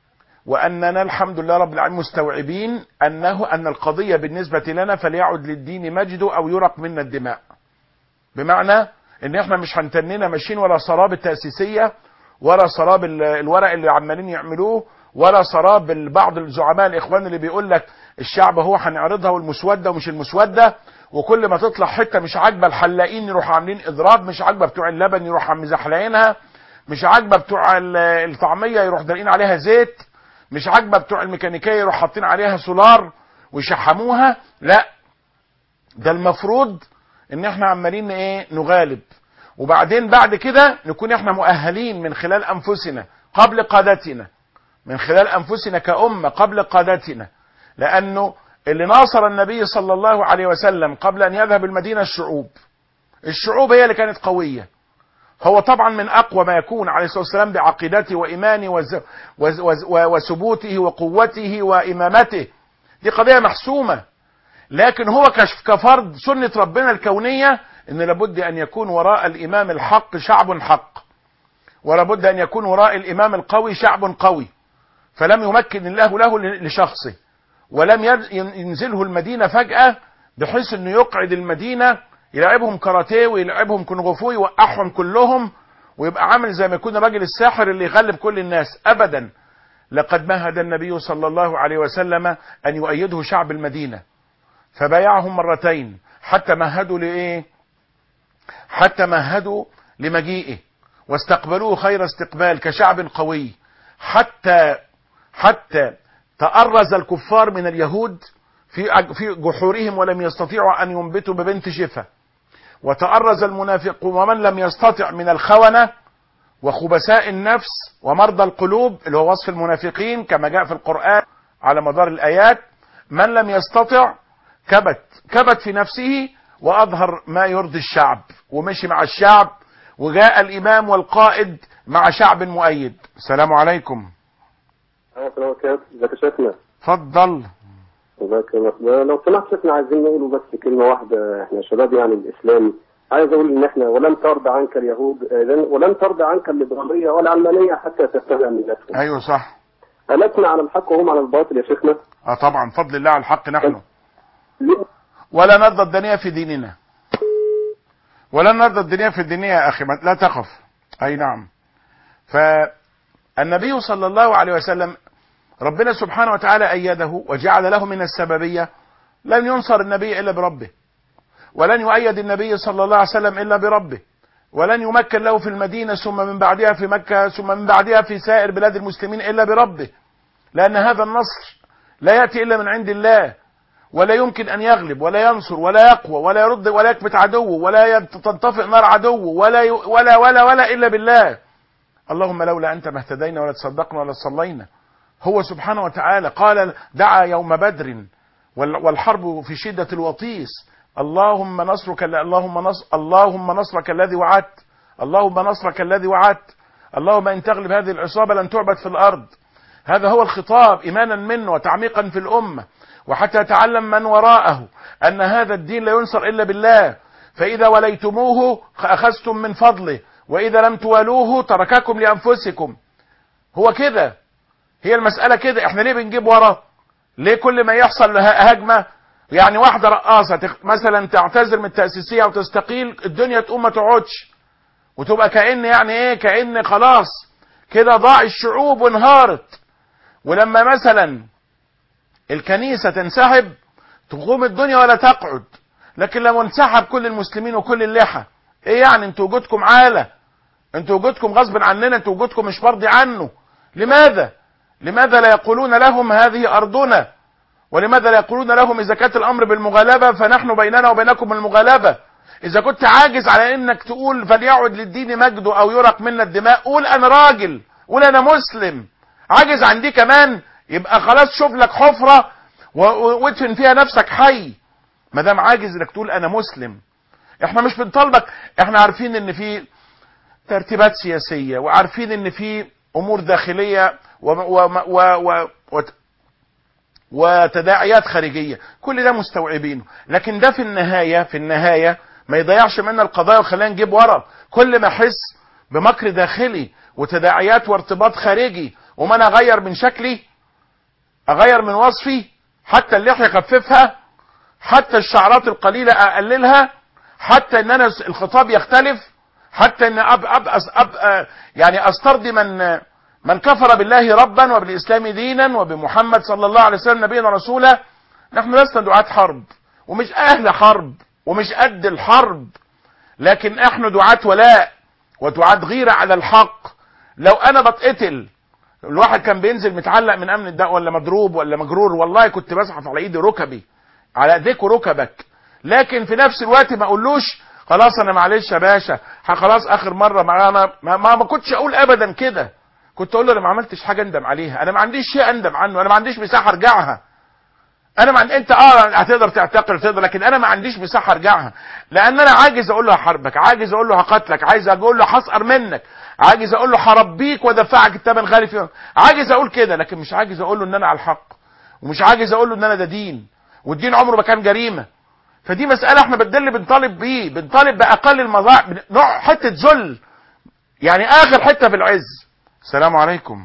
واننا الحمد لله رب العالمين مستوعبين انه ان القضيه بالنسبه لنا فليعد للدين مجده او يرق منا الدماء. بمعنى ان احنا مش هنتننا ماشيين ولا سراب التاسيسيه ولا سراب ال- الورق اللي عمالين يعملوه ولا سراب ال- بعض الزعماء الاخوان اللي بيقول لك الشعب هو هنعرضها والمسوده ومش المسوده وكل ما تطلع حته مش عاجبه الحلاقين يروحوا عاملين اضراب مش عاجبه بتوع اللبن يروحوا عم مزحلقينها مش عاجبه بتوع ال- الطعميه يروح دارقين عليها زيت مش عاجبه بتوع الميكانيكيه يروح حاطين عليها سولار ويشحموها لا ده المفروض ان احنا عمالين ايه نغالب وبعدين بعد كده نكون احنا مؤهلين من خلال انفسنا قبل قادتنا من خلال انفسنا كأمة قبل قادتنا لانه اللي ناصر النبي صلى الله عليه وسلم قبل ان يذهب المدينة الشعوب الشعوب هي اللي كانت قوية هو طبعا من اقوى ما يكون عليه الصلاه والسلام بعقيدته وايمانه وز وز وز وثبوته وقوته وامامته دي قضيه محسومه لكن هو كش- كفرد سنه ربنا الكونيه ان لابد ان يكون وراء الامام الحق شعب حق ولابد ان يكون وراء الامام القوي شعب قوي فلم يمكن الله له لشخصه ولم ير- ينزله المدينه فجاه بحيث انه يقعد المدينه يلعبهم كاراتيه ويلعبهم كونغ فو يوقعهم كلهم ويبقى عامل زي ما يكون الراجل الساحر اللي يغلب كل الناس ابدا لقد مهد النبي صلى الله عليه وسلم ان يؤيده شعب المدينه فبايعهم مرتين حتى مهدوا لايه حتى مهدوا لمجيئه واستقبلوه خير استقبال كشعب قوي حتى حتى تأرز الكفار من اليهود في في جحورهم ولم يستطيعوا ان ينبتوا ببنت شفا وتأرز المنافق ومن لم يستطع من الخونة وخبثاء النفس ومرضى القلوب اللي هو وصف المنافقين كما جاء في القرآن على مدار الآيات من لم يستطع كبت كبت في نفسه وأظهر ما يرضي الشعب ومشي مع الشعب وجاء الإمام والقائد مع شعب مؤيد السلام عليكم السلام عليكم ازيك يا شيخنا فضل ازيك يا مصر لو سمحت شيخنا عايزين نقول بس كلمه واحده احنا شباب يعني الاسلام عايز اقول ان احنا ولن ترضى عنك اليهود آه، ولن ترضى عنك الليبراليه ولا العلمانيه حتى تتبع ملتهم ايوه صح ألسنا على الحق وهم على الباطل يا شيخنا اه طبعا فضل الله على الحق نحن ليه؟ ولا نرضى الدنيا في ديننا ولا نرضى الدنيا في الدنيا يا اخي ما- لا تخف اي نعم فالنبي صلى الله عليه وسلم ربنا سبحانه وتعالى ايده وجعل له من السببيه لن ينصر النبي الا بربه ولن يؤيد النبي صلى الله عليه وسلم الا بربه ولن يمكن له في المدينه ثم من بعدها في مكه ثم من بعدها في سائر بلاد المسلمين الا بربه لان هذا النصر لا ياتي الا من عند الله ولا يمكن ان يغلب ولا ينصر ولا يقوى ولا يرد ولا يكبت عدوه ولا ينت- تنطفئ نار عدوه ولا ي... ولا ولا ولا الا بالله اللهم لولا انت ما اهتدينا ولا تصدقنا ولا صلينا هو سبحانه وتعالى قال دعا يوم بدر وال- والحرب في شدة الوطيس اللهم نصرك اللهم نصر اللهم نصرك الذي وعدت اللهم نصرك الذي وعدت اللهم ان تغلب هذه العصابة لن تعبد في الارض هذا هو الخطاب ايمانا منه وتعميقا في الامه وحتى يتعلم من وراءه ان هذا الدين لا ينصر الا بالله فاذا وليتموه اخذتم من فضله واذا لم توالوه ترككم لانفسكم هو كده هي المساله كده احنا ليه بنجيب ورا ليه كل ما يحصل ه- هجمه يعني واحده رقاصه تخ- مثلا تعتذر من التاسيسيه وتستقيل الدنيا تقوم ما تقعدش وتبقى كأن يعني ايه كأن خلاص كده ضاع الشعوب وانهارت ولما مثلا الكنيسة تنسحب تقوم الدنيا ولا تقعد لكن لو انسحب كل المسلمين وكل اللحى ايه يعني انتوا وجودكم عالة انتوا وجودكم غصب عننا انتوا وجودكم مش مرضي عنه لماذا لماذا لا يقولون لهم هذه ارضنا ولماذا لا يقولون لهم اذا كانت الامر بالمغالبة فنحن بيننا وبينكم المغالبة اذا كنت عاجز على انك تقول فليعد للدين مجده او يرق منا الدماء قول انا راجل قول انا مسلم عاجز عن دي كمان يبقى خلاص شوف لك حفرة و- و- وادفن فيها نفسك حي ما دام عاجز انك تقول انا مسلم احنا مش بنطالبك احنا عارفين ان في ترتيبات سياسية وعارفين ان في امور داخلية و و و و و وتداعيات خارجية كل ده مستوعبينه لكن ده في النهاية في النهاية ما يضيعش منا القضايا وخلينا نجيب ورا كل ما احس بمكر داخلي وتداعيات وارتباط خارجي وما انا اغير من شكلي اغير من وصفي حتى اللحيه اخففها حتى الشعرات القليله اقللها حتى ان انا الخطاب يختلف حتى ان أب أب أب أب يعني استرضي من من كفر بالله ربا وبالاسلام دينا وبمحمد صلى الله عليه وسلم نبيا ورسولا نحن لسنا دعاة حرب ومش اهل حرب ومش قد الحرب لكن نحن دعاة ولاء ودعاة غيرة على الحق لو انا بتقتل الواحد كان بينزل متعلق من امن الدواء ولا مضروب ولا مجرور والله كنت بزحف على ايدي ركبي على ايديك وركبك لكن في نفس الوقت ما اقولوش خلاص انا معلش يا باشا خلاص اخر مره معانا ما, ما, ما كنتش اقول ابدا كده كنت اقول له انا ما عملتش حاجه اندم عليها انا ما عنديش شيء اندم عنه انا ما عنديش مساحه ارجعها انا ما عند... انت اه هتقدر تعتقل تقدر لكن انا ما عنديش مساحه ارجعها لان انا عاجز اقول له هحاربك عاجز اقول له هقتلك عايز اقول له هسقر منك عاجز اقول له هربيك وادفعك الثمن غالي فيه عاجز اقول كده لكن مش عاجز اقول له ان انا على الحق ومش عاجز اقول له ان انا ده دين والدين عمره ما كان جريمه فدي مساله احنا بدل بنطالب بيه بنطالب باقل المظاهر نوع حته ذل يعني اخر حته في العز السلام عليكم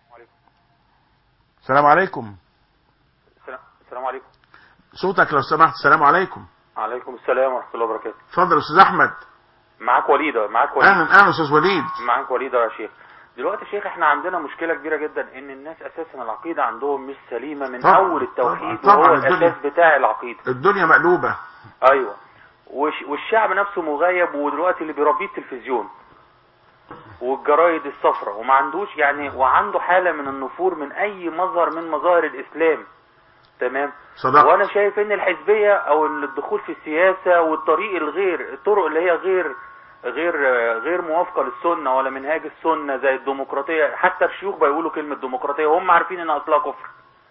السلام عليكم السلام عليكم صوتك لو سمحت السلام عليكم عليكم السلام ورحمه الله وبركاته اتفضل يا استاذ احمد معاك وليده معاك وليده اهلا اهلا استاذ وليد معاك وليده يا شيخ دلوقتي يا شيخ احنا عندنا مشكله كبيره جدا ان الناس اساسا العقيده عندهم مش سليمه من طبعا، اول التوحيد طبعا، طبعا، وهو الدنيا. الاساس بتاع العقيده الدنيا مقلوبه ايوه وش والشعب نفسه مغيب ودلوقتي اللي بيربيه التلفزيون والجرايد الصفراء وما عندوش يعني وعنده حاله من النفور من اي مظهر من مظاهر الاسلام تمام صدقت وانا شايف ان الحزبيه او الدخول في السياسه والطريق الغير الطرق اللي هي غير غير غير موافقه للسنه ولا منهاج السنه زي الديمقراطيه حتى الشيوخ بيقولوا كلمه ديمقراطيه وهم عارفين ان اصلها كفر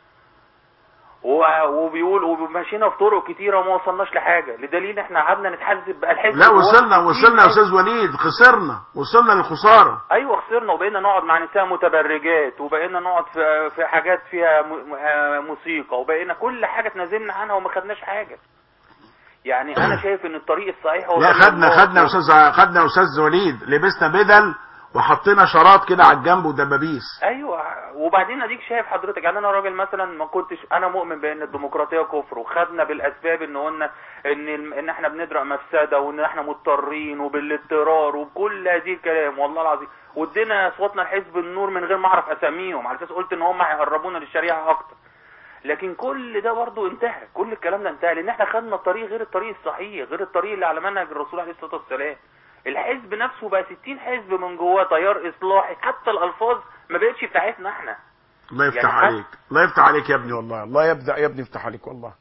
و- وبيقول ومشينا في طرق كتيره وما وصلناش لحاجه لدليل احنا قعدنا نتحزب بقى الحزب لا جواه وصلنا كتير وصلنا يا أوي. استاذ وليد خسرنا وصلنا للخساره ايوه خسرنا وبقينا نقعد مع نساء متبرجات وبقينا نقعد في في حاجات فيها م- آه موسيقى وبقينا كل حاجه تنازلنا عنها وما خدناش حاجه يعني انا شايف ان الطريق الصحيح هو لا طريق خدنا الله. خدنا يا استاذ خدنا يا استاذ وليد لبسنا بدل وحطينا شراط كده على الجنب ودبابيس ايوه وبعدين اديك شايف حضرتك يعني انا راجل مثلا ما كنتش انا مؤمن بان الديمقراطيه كفر وخدنا بالاسباب ان قلنا ان الم- ان احنا بندرأ مفسده وان احنا مضطرين وبالاضطرار وكل هذه الكلام والله العظيم وادينا اصواتنا لحزب النور من غير ما اعرف اساميهم على اساس قلت ان هم هيقربونا للشريعه اكتر لكن كل ده برضه انتهى كل الكلام ده انتهى لان احنا خدنا الطريق غير الطريق الصحيح غير الطريق اللي على منهج الرسول عليه الصلاه والسلام الحزب نفسه بقى 60 حزب من جواه تيار اصلاحي حتى الالفاظ ما بقتش بتاعتنا احنا الله يفتح يعني عليك الله يفتح عليك يا ابني والله الله يبدا يا ابني يفتح عليك والله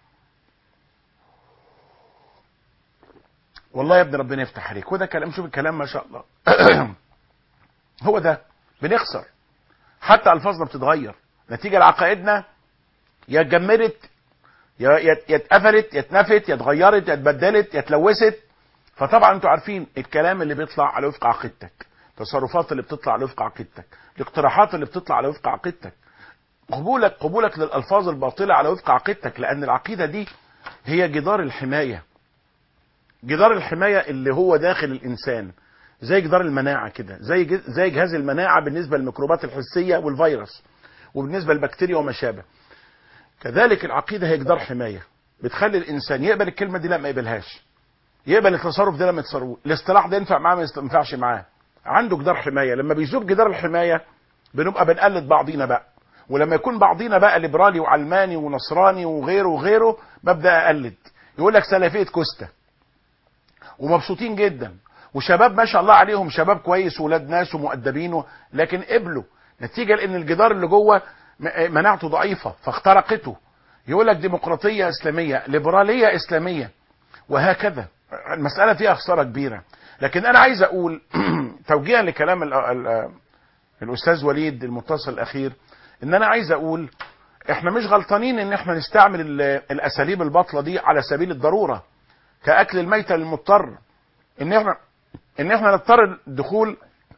والله يا ابني ربنا يفتح عليك وده كلام شوف الكلام ما شاء الله هو ده بنخسر حتى الفاظنا بتتغير نتيجه لعقائدنا يا اتجمدت يا يا يا اتقفلت يا اتنفت يا اتغيرت يا اتبدلت يا اتلوثت فطبعا انتوا عارفين الكلام اللي بيطلع على وفق عقيدتك التصرفات اللي بتطلع على وفق عقيدتك الاقتراحات اللي بتطلع على وفق عقيدتك قبولك قبولك للالفاظ الباطله على وفق عقيدتك لان العقيده دي هي جدار الحمايه جدار الحمايه اللي هو داخل الانسان زي جدار المناعه كده زي ج- زي جهاز المناعه بالنسبه للميكروبات الحسيه والفيروس وبالنسبه للبكتيريا وما شابه كذلك العقيده هي جدار حمايه بتخلي الانسان يقبل الكلمه دي لا ما يقبلهاش يقبل التصرف ده لما يتصرف الاصطلاح ده ينفع معاه ما يست- ما ينفعش معاه عنده جدار حمايه لما بيذوب جدار الحمايه بنبقى بنقلد بعضينا بقى ولما يكون بعضينا بقى ليبرالي وعلماني ونصراني وغيره وغيره ببدا اقلد يقول لك سلفيه كوستا ومبسوطين جدا وشباب ما شاء الله عليهم شباب كويس ولاد ناس ومؤدبين و- لكن قبلوا نتيجه لان الجدار اللي جوه م- مناعته ضعيفه فاخترقته يقول لك ديمقراطيه اسلاميه ليبراليه اسلاميه وهكذا المساله فيها خساره كبيره لكن انا عايز اقول توجيها لكلام ال ال الاستاذ وليد المتصل الاخير ان انا عايز اقول احنا مش غلطانين ان احنا نستعمل ال- الاساليب الباطله دي على سبيل الضروره كاكل الميته للمضطر ان احنا ان احنا نضطر الدخول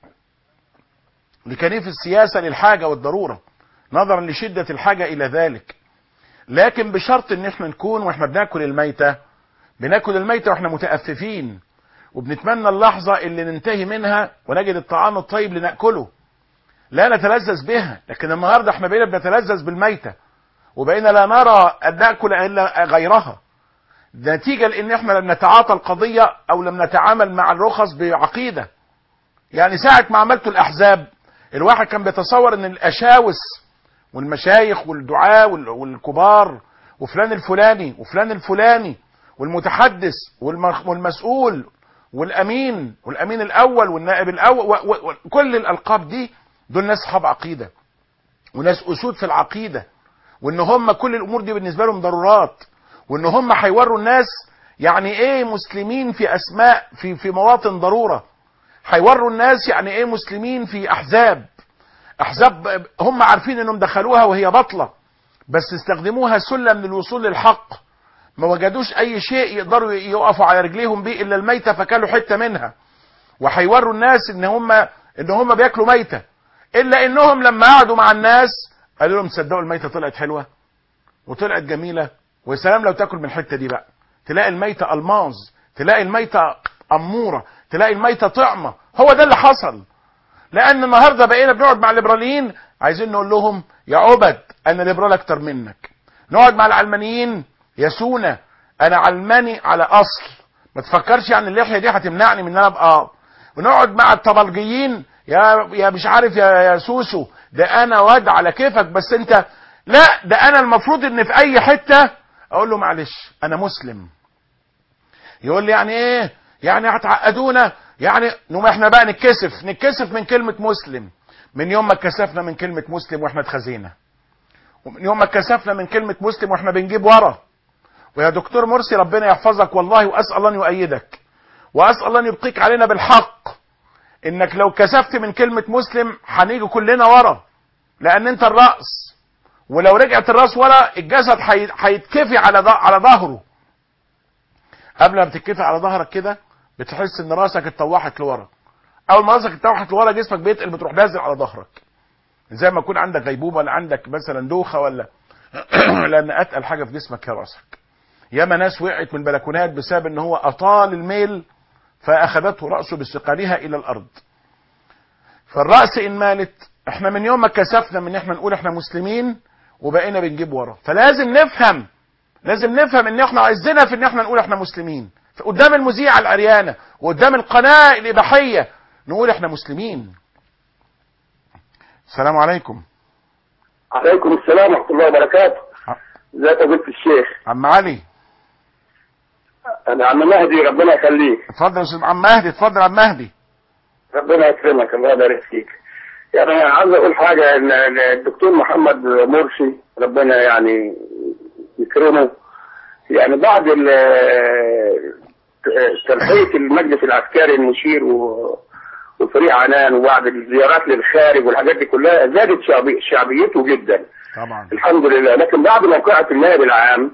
لكنيف السياسه للحاجه والضروره نظرا لشده الحاجه الى ذلك لكن بشرط ان احنا نكون واحنا بناكل الميته بناكل الميته واحنا متأففين وبنتمنى اللحظة اللي ننتهي منها ونجد الطعام الطيب لنأكله لا نتلذذ بها لكن النهارده احنا بقينا بنتلذذ بالميته وبقينا لا نرى ان ناكل الا غيرها نتيجه لان احنا لم نتعاطى القضيه او لم نتعامل مع الرخص بعقيده يعني ساعه ما عملت الاحزاب الواحد كان بيتصور ان الاشاوس والمشايخ والدعاة وال- والكبار وفلان الفلاني وفلان الفلاني والمتحدث والم- والمسؤول والامين والامين الاول والنائب الاول وكل الالقاب دي دول ناس اصحاب عقيده وناس اسود في العقيده وان هم كل الامور دي بالنسبه لهم ضرورات وان هم هيوروا الناس يعني ايه مسلمين في اسماء في في مواطن ضروره هيوروا الناس يعني ايه مسلمين في احزاب احزاب هم عارفين انهم دخلوها وهي بطله بس استخدموها سلم للوصول للحق ما وجدوش اي شيء يقدروا يقفوا على رجليهم بيه الا الميته فكلوا حته منها وهيوروا الناس ان هم ان هم بياكلوا ميته الا انهم لما قعدوا مع الناس قالوا لهم تصدقوا الميته طلعت حلوه وطلعت جميله ويا سلام لو تاكل من الحته دي بقى تلاقي الميته الماظ تلاقي الميته اموره تلاقي الميته طعمه هو ده اللي حصل لان النهارده بقينا بنقعد مع الليبراليين عايزين نقول لهم يا عبد انا ليبرال اكتر منك نقعد مع العلمانيين يا سونا انا علماني على اصل ما تفكرش يعني اللحيه دي هتمنعني من ان انا ابقى ونقعد مع الطبلجيين يا يا مش عارف يا يا سوسو ده انا واد على كيفك بس انت لا ده انا المفروض ان في اي حته اقول له معلش انا مسلم يقول لي يعني ايه يعني هتعقدونا يعني نقوم احنا بقى نتكسف نتكسف من كلمة مسلم من يوم ما اتكسفنا من كلمة مسلم واحنا اتخزينا ومن يوم ما اتكسفنا من كلمة مسلم واحنا بنجيب ورا ويا دكتور مرسي ربنا يحفظك والله واسأل الله ان يؤيدك واسأل الله ان يبقيك علينا بالحق انك لو كسفت من كلمة مسلم هنيجي كلنا ورا لان انت الرأس ولو رجعت الراس ورا الجسد هي- هيتكفي على ظ- على ظهره قبل ما بتتكفي على ظهرك كده بتحس ان راسك اتطوحت لورا اول ما راسك اتطوحت لورا جسمك بيتقل بتروح نازل على ظهرك زي ما يكون عندك غيبوبه ولا عندك مثلا دوخه ولا لان اتقل حاجه في جسمك هي راسك ياما ناس وقعت من البلكونات بسبب ان هو اطال الميل فاخذته راسه بثقلها الى الارض فالراس ان مالت احنا من يوم ما كسفنا من ان احنا نقول احنا مسلمين وبقينا بنجيب ورا فلازم نفهم لازم نفهم ان احنا عايزينها في ان احنا نقول احنا مسلمين قدام المذيعة العريانة وقدام القناة الإباحية نقول احنا مسلمين السلام عليكم عليكم السلام ورحمة الله وبركاته ازيك يا بنت الشيخ عم علي انا عم مهدي ربنا يخليك اتفضل يا استاذ عم مهدي اتفضل يا عم مهدي ربنا يكرمك الله يبارك فيك يعني انا عايز اقول حاجه ان إن الدكتور محمد مرسي ربنا يعني يكرمه يعني بعد ال- ترحيه المجلس العسكري المشير و- وفريق عنان وبعد الزيارات للخارج والحاجات دي كلها زادت شعبي شعبيته جدا طبعا الحمد لله لكن بعد موقعة النائب العام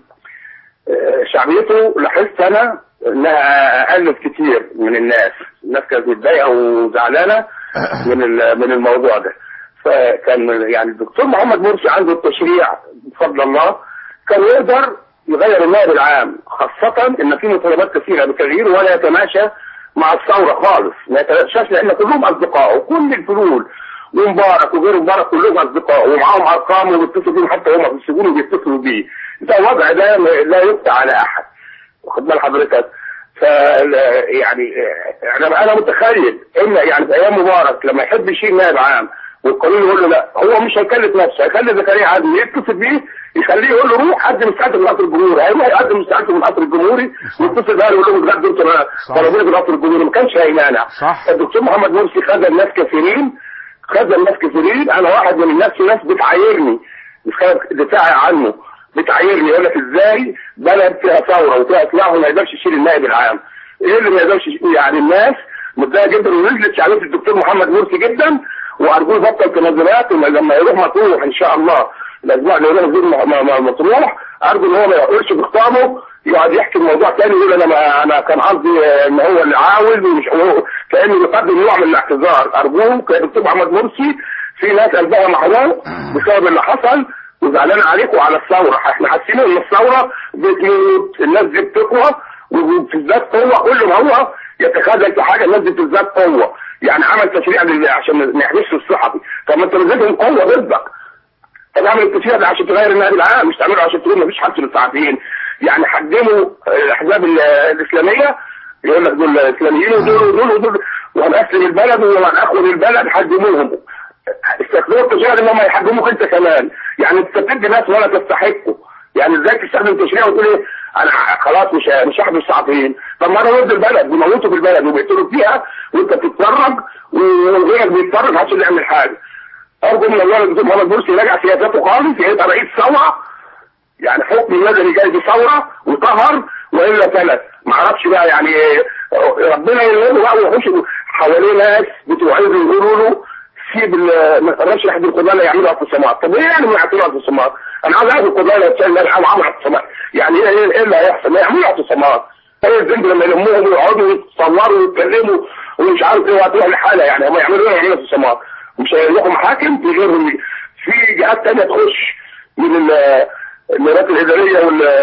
آه، شعبيته لاحظت انا انها قلت كتير من الناس الناس كانت متضايقه وزعلانه من ال- من الموضوع ده فكان يعني الدكتور محمد مرسي عنده التشريع بفضل الله كان يقدر يغير النائب العام خاصة ان في مطالبات كثيرة بتغييره ولا يتماشى مع الثورة خالص ما يتماشاش لان كلهم اصدقاء وكل الفلول ومبارك وغير مبارك كلهم اصدقاء ومعاهم ارقام وبيتصلوا بيهم حتى هم في السجون وبيتصلوا بيه ده الوضع ده لا يفتى على احد واخد بال حضرتك ف يعني انا انا متخيل ان يعني في ايام مبارك لما يحب يشيل نائب عام والقانون يقول له لا هو مش هيكلف نفسه هيخلي زكريا عدلي يتصل بيه يخليه يقول له روح قدم استعانته من القصر الجمهوري هيروح يقدم استعانته من القصر الجمهوري ويتصل بقى يقول لهم بجد انتوا صح. طلبوني في القصر الجمهوري ما كانش هيمانع صح. الدكتور محمد مرسي خذل ناس كثيرين خذل ناس كثيرين انا واحد من الناس في ناس بتعايرني مش كان دفاعي عنه بتعايرني يقول لك ازاي بلد فيها ثوره وفيها اصلاح وما يقدرش يشيل النائب العام ايه اللي ما يقدرش يشيل؟ يعني الناس متضايقه جدا ونزلت شعبيه الدكتور محمد مرسي جدا وارجوه يبطل تنازلات وما- لما يروح مطروح ان شاء الله الاسبوع اللي يروح يزور م- م- م- مطروح ارجو ان هو ما يقولش بخطابه يقعد يحكي الموضوع تاني يقول انا ما انا كان قصدي آه، ان هو اللي عاوز ومش هو كانه يقدم نوع من الاعتذار ارجوك يا دكتور محمد مرسي في ناس قلبها محروق بسبب اللي حصل وزعلان عليك وعلى الثوره احنا حاسين ان الثوره بتموت الناس دي بتقوى وبتزداد قوه كل ما هو يتخاذل في حاجه الناس دي بتزداد قوه يعني عمل تشريع لل- عشان ما يحبسش الصحفي طب ما انت مزاجهم قوه ضدك طب اعمل التشريع ده عشان تغير النهج العام مش تعمله عشان تقول مفيش حبس للصحفيين يعني حجموا الاحزاب ال- الاسلاميه يقول لك دول اسلاميين ودول ودول ودول وهنقسم البلد وهناخد البلد حجموهم استخدموا التشريع ان هم يحجموك انت كمان يعني انت بتدي ناس ولا تستحقه يعني ازاي تستخدم تشريع وتقول ايه انا خلاص مش مش هحبس الصحفيين طب ما انا ضد البلد بيموتوا في البلد وبيقتلوا فيها وانت بتتفرج وغيرك بيتفرج عشان يعمل حاجه ارجو من الله الدكتور محمد مرسي يراجع سياساته خالص يبقى رئيس ثوره يعني حكم مدني جاي بثوره وقهر والا فلت ما اعرفش بقى يعني ربنا يلهمه بقى ويخش حواليه ناس بتوعظه يقولوا له سيب ال- ما تقدرش يحد القضاء لا يعملوا اعتصامات طب ايه يعني ما يعملوا اعتصامات؟ انا عايز اعرف القضاء لا تسال لا عملوا اعتصامات يعني ايه ايه اللي هيحصل؟ ما يعملوا اعتصامات هي الذنب لما يلموهم ويقعدوا يتصوروا ويتكلموا ومش عارف ايه وهتروح لحالها يعني هم يعملوا ايه يعملوا اعتصامات مش هيروحوا محاكم في غيرهم في جهات تانية تخش من ال- المرات الاداريه وال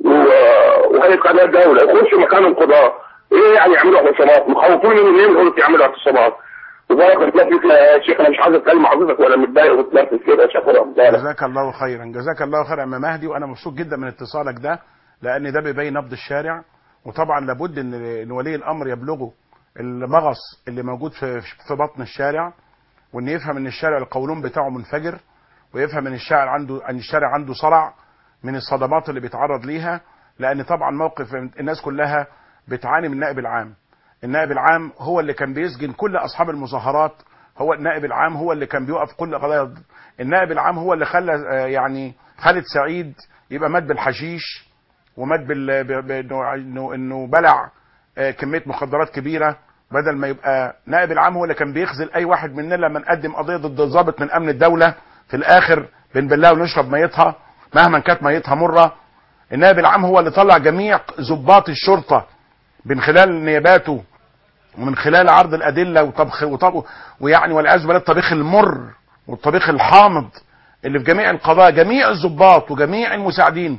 و- وهيئه قضاء الدوله يخشوا مكان القضاء ايه يعني يعملوا اعتصامات مخوفين من ايه قلت يعملوا اعتصامات وبارك الله فيك يا شيخ انا مش عايز اتكلم مع حضرتك ولا متضايق وتنرفز كده يا شيخ رمضان جزاك الله خيرا جزاك الله خيرا يا امام مهدي وانا مبسوط جدا من اتصالك ده لان ده بيبين نبض الشارع وطبعا لابد ان إن ولي الامر يبلغه المغص اللي موجود في في بطن الشارع وان يفهم ان الشارع القولون بتاعه منفجر ويفهم ان الشارع عنده ان الشارع عنده صرع من الصدمات اللي بيتعرض ليها لان طبعا موقف الناس كلها بتعاني من النائب العام النائب العام هو اللي كان بيسجن كل اصحاب المظاهرات هو النائب العام هو اللي كان بيوقف كل قضايا النائب العام هو اللي خلى آه، يعني خالد سعيد يبقى مات بالحشيش ومات بال ب- بانه انه انه بلع آه، كميه مخدرات كبيره بدل ما يبقى نائب العام هو اللي كان بيخذل اي واحد مننا لما نقدم قضيه ضد ضابط من امن الدوله في الاخر بنبلها ونشرب ميتها مهما كانت ميتها مره النائب العام هو اللي طلع جميع ضباط الشرطه من خلال نياباته ومن خلال عرض الادله وطبخ وطبخ ويعني والعياذ بالله الطبيخ المر والطبيخ الحامض اللي في جميع القضايا جميع الضباط وجميع المساعدين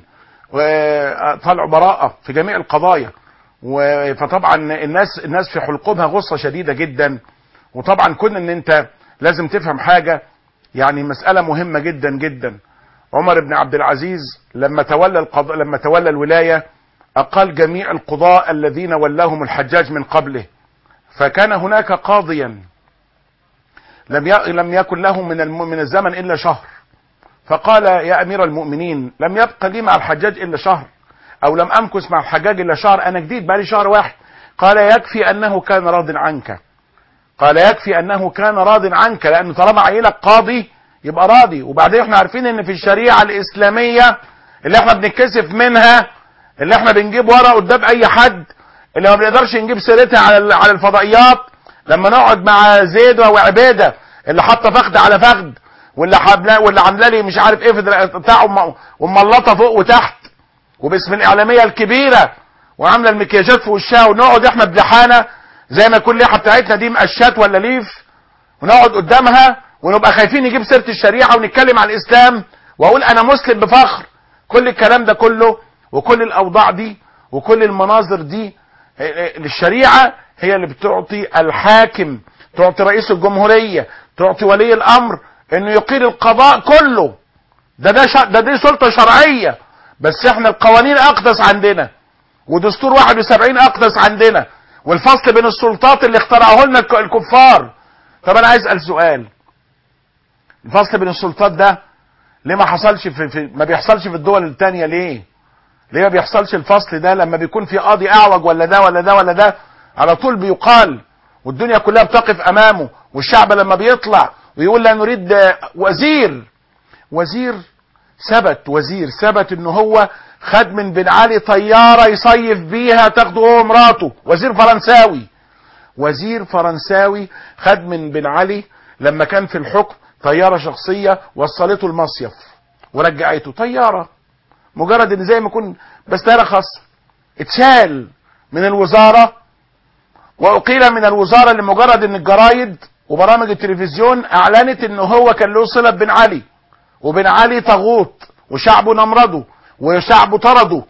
طلعوا براءه في جميع القضايا و- فطبعا الناس الناس في حلقومها غصه شديده جدا وطبعا كون ان انت لازم تفهم حاجه يعني مساله مهمه جدا جدا عمر بن عبد العزيز لما تولى القضاء لما تولى الولايه اقال جميع القضاء الذين ولاهم الحجاج من قبله فكان هناك قاضيا لم ي- لم يكن له من الم- من الزمن الا شهر فقال يا امير المؤمنين لم يبق لي مع الحجاج الا شهر او لم امكث مع الحجاج الا شهر انا جديد بقالي شهر واحد قال يكفي انه كان راض عنك قال يكفي انه كان راض عنك لانه طالما عيلك قاضي يبقى راضي وبعدين احنا عارفين ان في الشريعه الاسلاميه اللي احنا بنتكسف منها اللي احنا بنجيب ورا قدام اي حد اللي ما بنقدرش نجيب سيرتها على ال- على الفضائيات لما نقعد مع زيد وعبيده اللي حاطه فخد على فخد واللي حبلا واللي عامله لي مش عارف ايه في در- بتاعه وم- وملطه فوق وتحت وباسم الاعلاميه الكبيره وعامله المكياجات في وشها ونقعد احنا بلحانه زي ما يكون الليحه بتاعتنا دي مقشات ولا ليف ونقعد قدامها ونبقى خايفين نجيب سيره الشريعه ونتكلم عن الاسلام واقول انا مسلم بفخر كل الكلام ده كله وكل الاوضاع دي وكل المناظر دي اه، اه، الشريعه هي اللي بتعطي الحاكم تعطي رئيس الجمهوريه تعطي ولي الامر انه يقيل القضاء كله ده ده ش- ده دي سلطه شرعيه بس احنا القوانين اقدس عندنا ودستور 71 اقدس عندنا والفصل بين السلطات اللي اخترعوه لنا الك- الكفار طب انا عايز اسال سؤال الفصل بين السلطات ده ليه ما حصلش في, في ما بيحصلش في الدول التانية ليه ليه ما بيحصلش الفصل ده لما بيكون في قاضي اعوج ولا ده ولا ده ولا ده على طول بيقال والدنيا كلها بتقف امامه والشعب لما بيطلع ويقول لا نريد آه، وزير وزير ثبت وزير ثبت ان هو خد من بن علي طياره يصيف بيها تاخده هو ومراته وزير فرنساوي وزير فرنساوي خد من بن علي لما كان في الحكم طياره شخصيه وصلته المصيف ورجعته طياره مجرد ان زي ما يكون بس طياره خاصه اتشال من الوزاره واقيل من الوزاره لمجرد ان الجرايد وبرامج التلفزيون اعلنت ان هو كان له صله بن علي وبن علي طاغوت وشعبه نمرده وشعبه طرده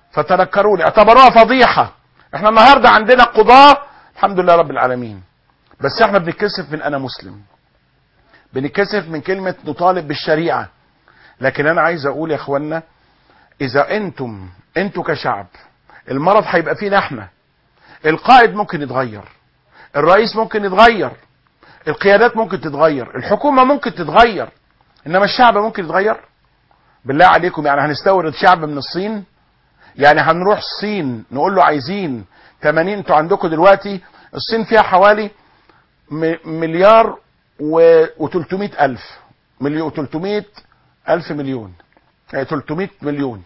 فتنكروا لي اعتبروها فضيحه احنا النهارده عندنا قضاه الحمد لله رب العالمين بس احنا بنتكسف من انا مسلم بنتكسف من كلمة نطالب بالشريعة لكن انا عايز اقول يا اخوانا اذا انتم انتوا كشعب المرض هيبقى فينا احنا القائد ممكن يتغير الرئيس ممكن يتغير القيادات ممكن تتغير الحكومة ممكن تتغير انما الشعب ممكن يتغير بالله عليكم يعني هنستورد شعب من الصين يعني هنروح الصين نقول له عايزين 80 انتوا عندكم دلوقتي الصين فيها حوالي م- مليار و300 الف مليون 300 الف مليون آه، 300 مليون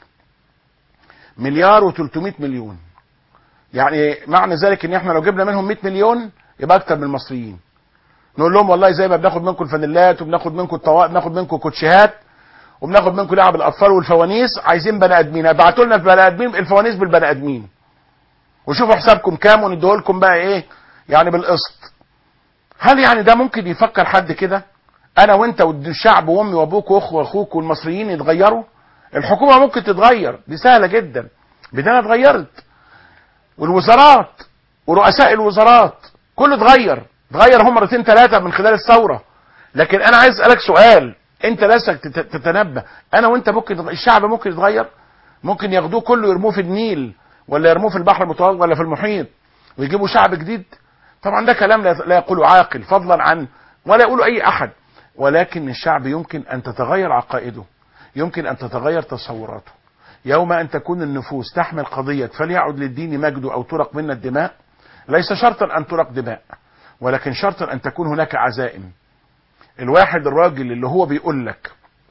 مليار و300 مليون يعني معنى ذلك ان احنا لو جبنا منهم 100 مليون يبقى اكتر من المصريين نقول لهم والله زي ما بناخد منكم الفانيلات وبناخد منكم الطواق بناخد منكم كوتشيهات وبناخد منكم لعب الاطفال والفوانيس عايزين بني ادمين ابعتوا لنا البني ادمين الفوانيس بالبني ادمين وشوفوا حسابكم كام ونديه لكم بقى ايه يعني بالقسط هل يعني ده ممكن يفكر حد كده انا وانت والشعب وامي وابوك واخو واخوك والمصريين يتغيروا الحكومه ممكن تتغير دي سهله جدا بدنا اتغيرت والوزارات ورؤساء الوزارات كله اتغير اتغير هم مرتين ثلاثه من خلال الثوره لكن انا عايز اسالك سؤال انت لازم تت- تتنبه انا وانت ممكن يتغ- الشعب ممكن يتغير ممكن ياخدوه كله يرموه في النيل ولا يرموه في البحر المتوسط ولا في المحيط ويجيبوا شعب جديد طبعا ده كلام لا لا يقوله عاقل فضلا عن ولا يقوله اي احد ولكن الشعب يمكن ان تتغير عقائده يمكن ان تتغير تصوراته يوم ان تكون النفوس تحمل قضيه فليعد للدين مجده او ترق منا الدماء ليس شرطا ان ترق دماء ولكن شرطا ان تكون هناك عزائم الواحد الراجل اللي هو بيقول لك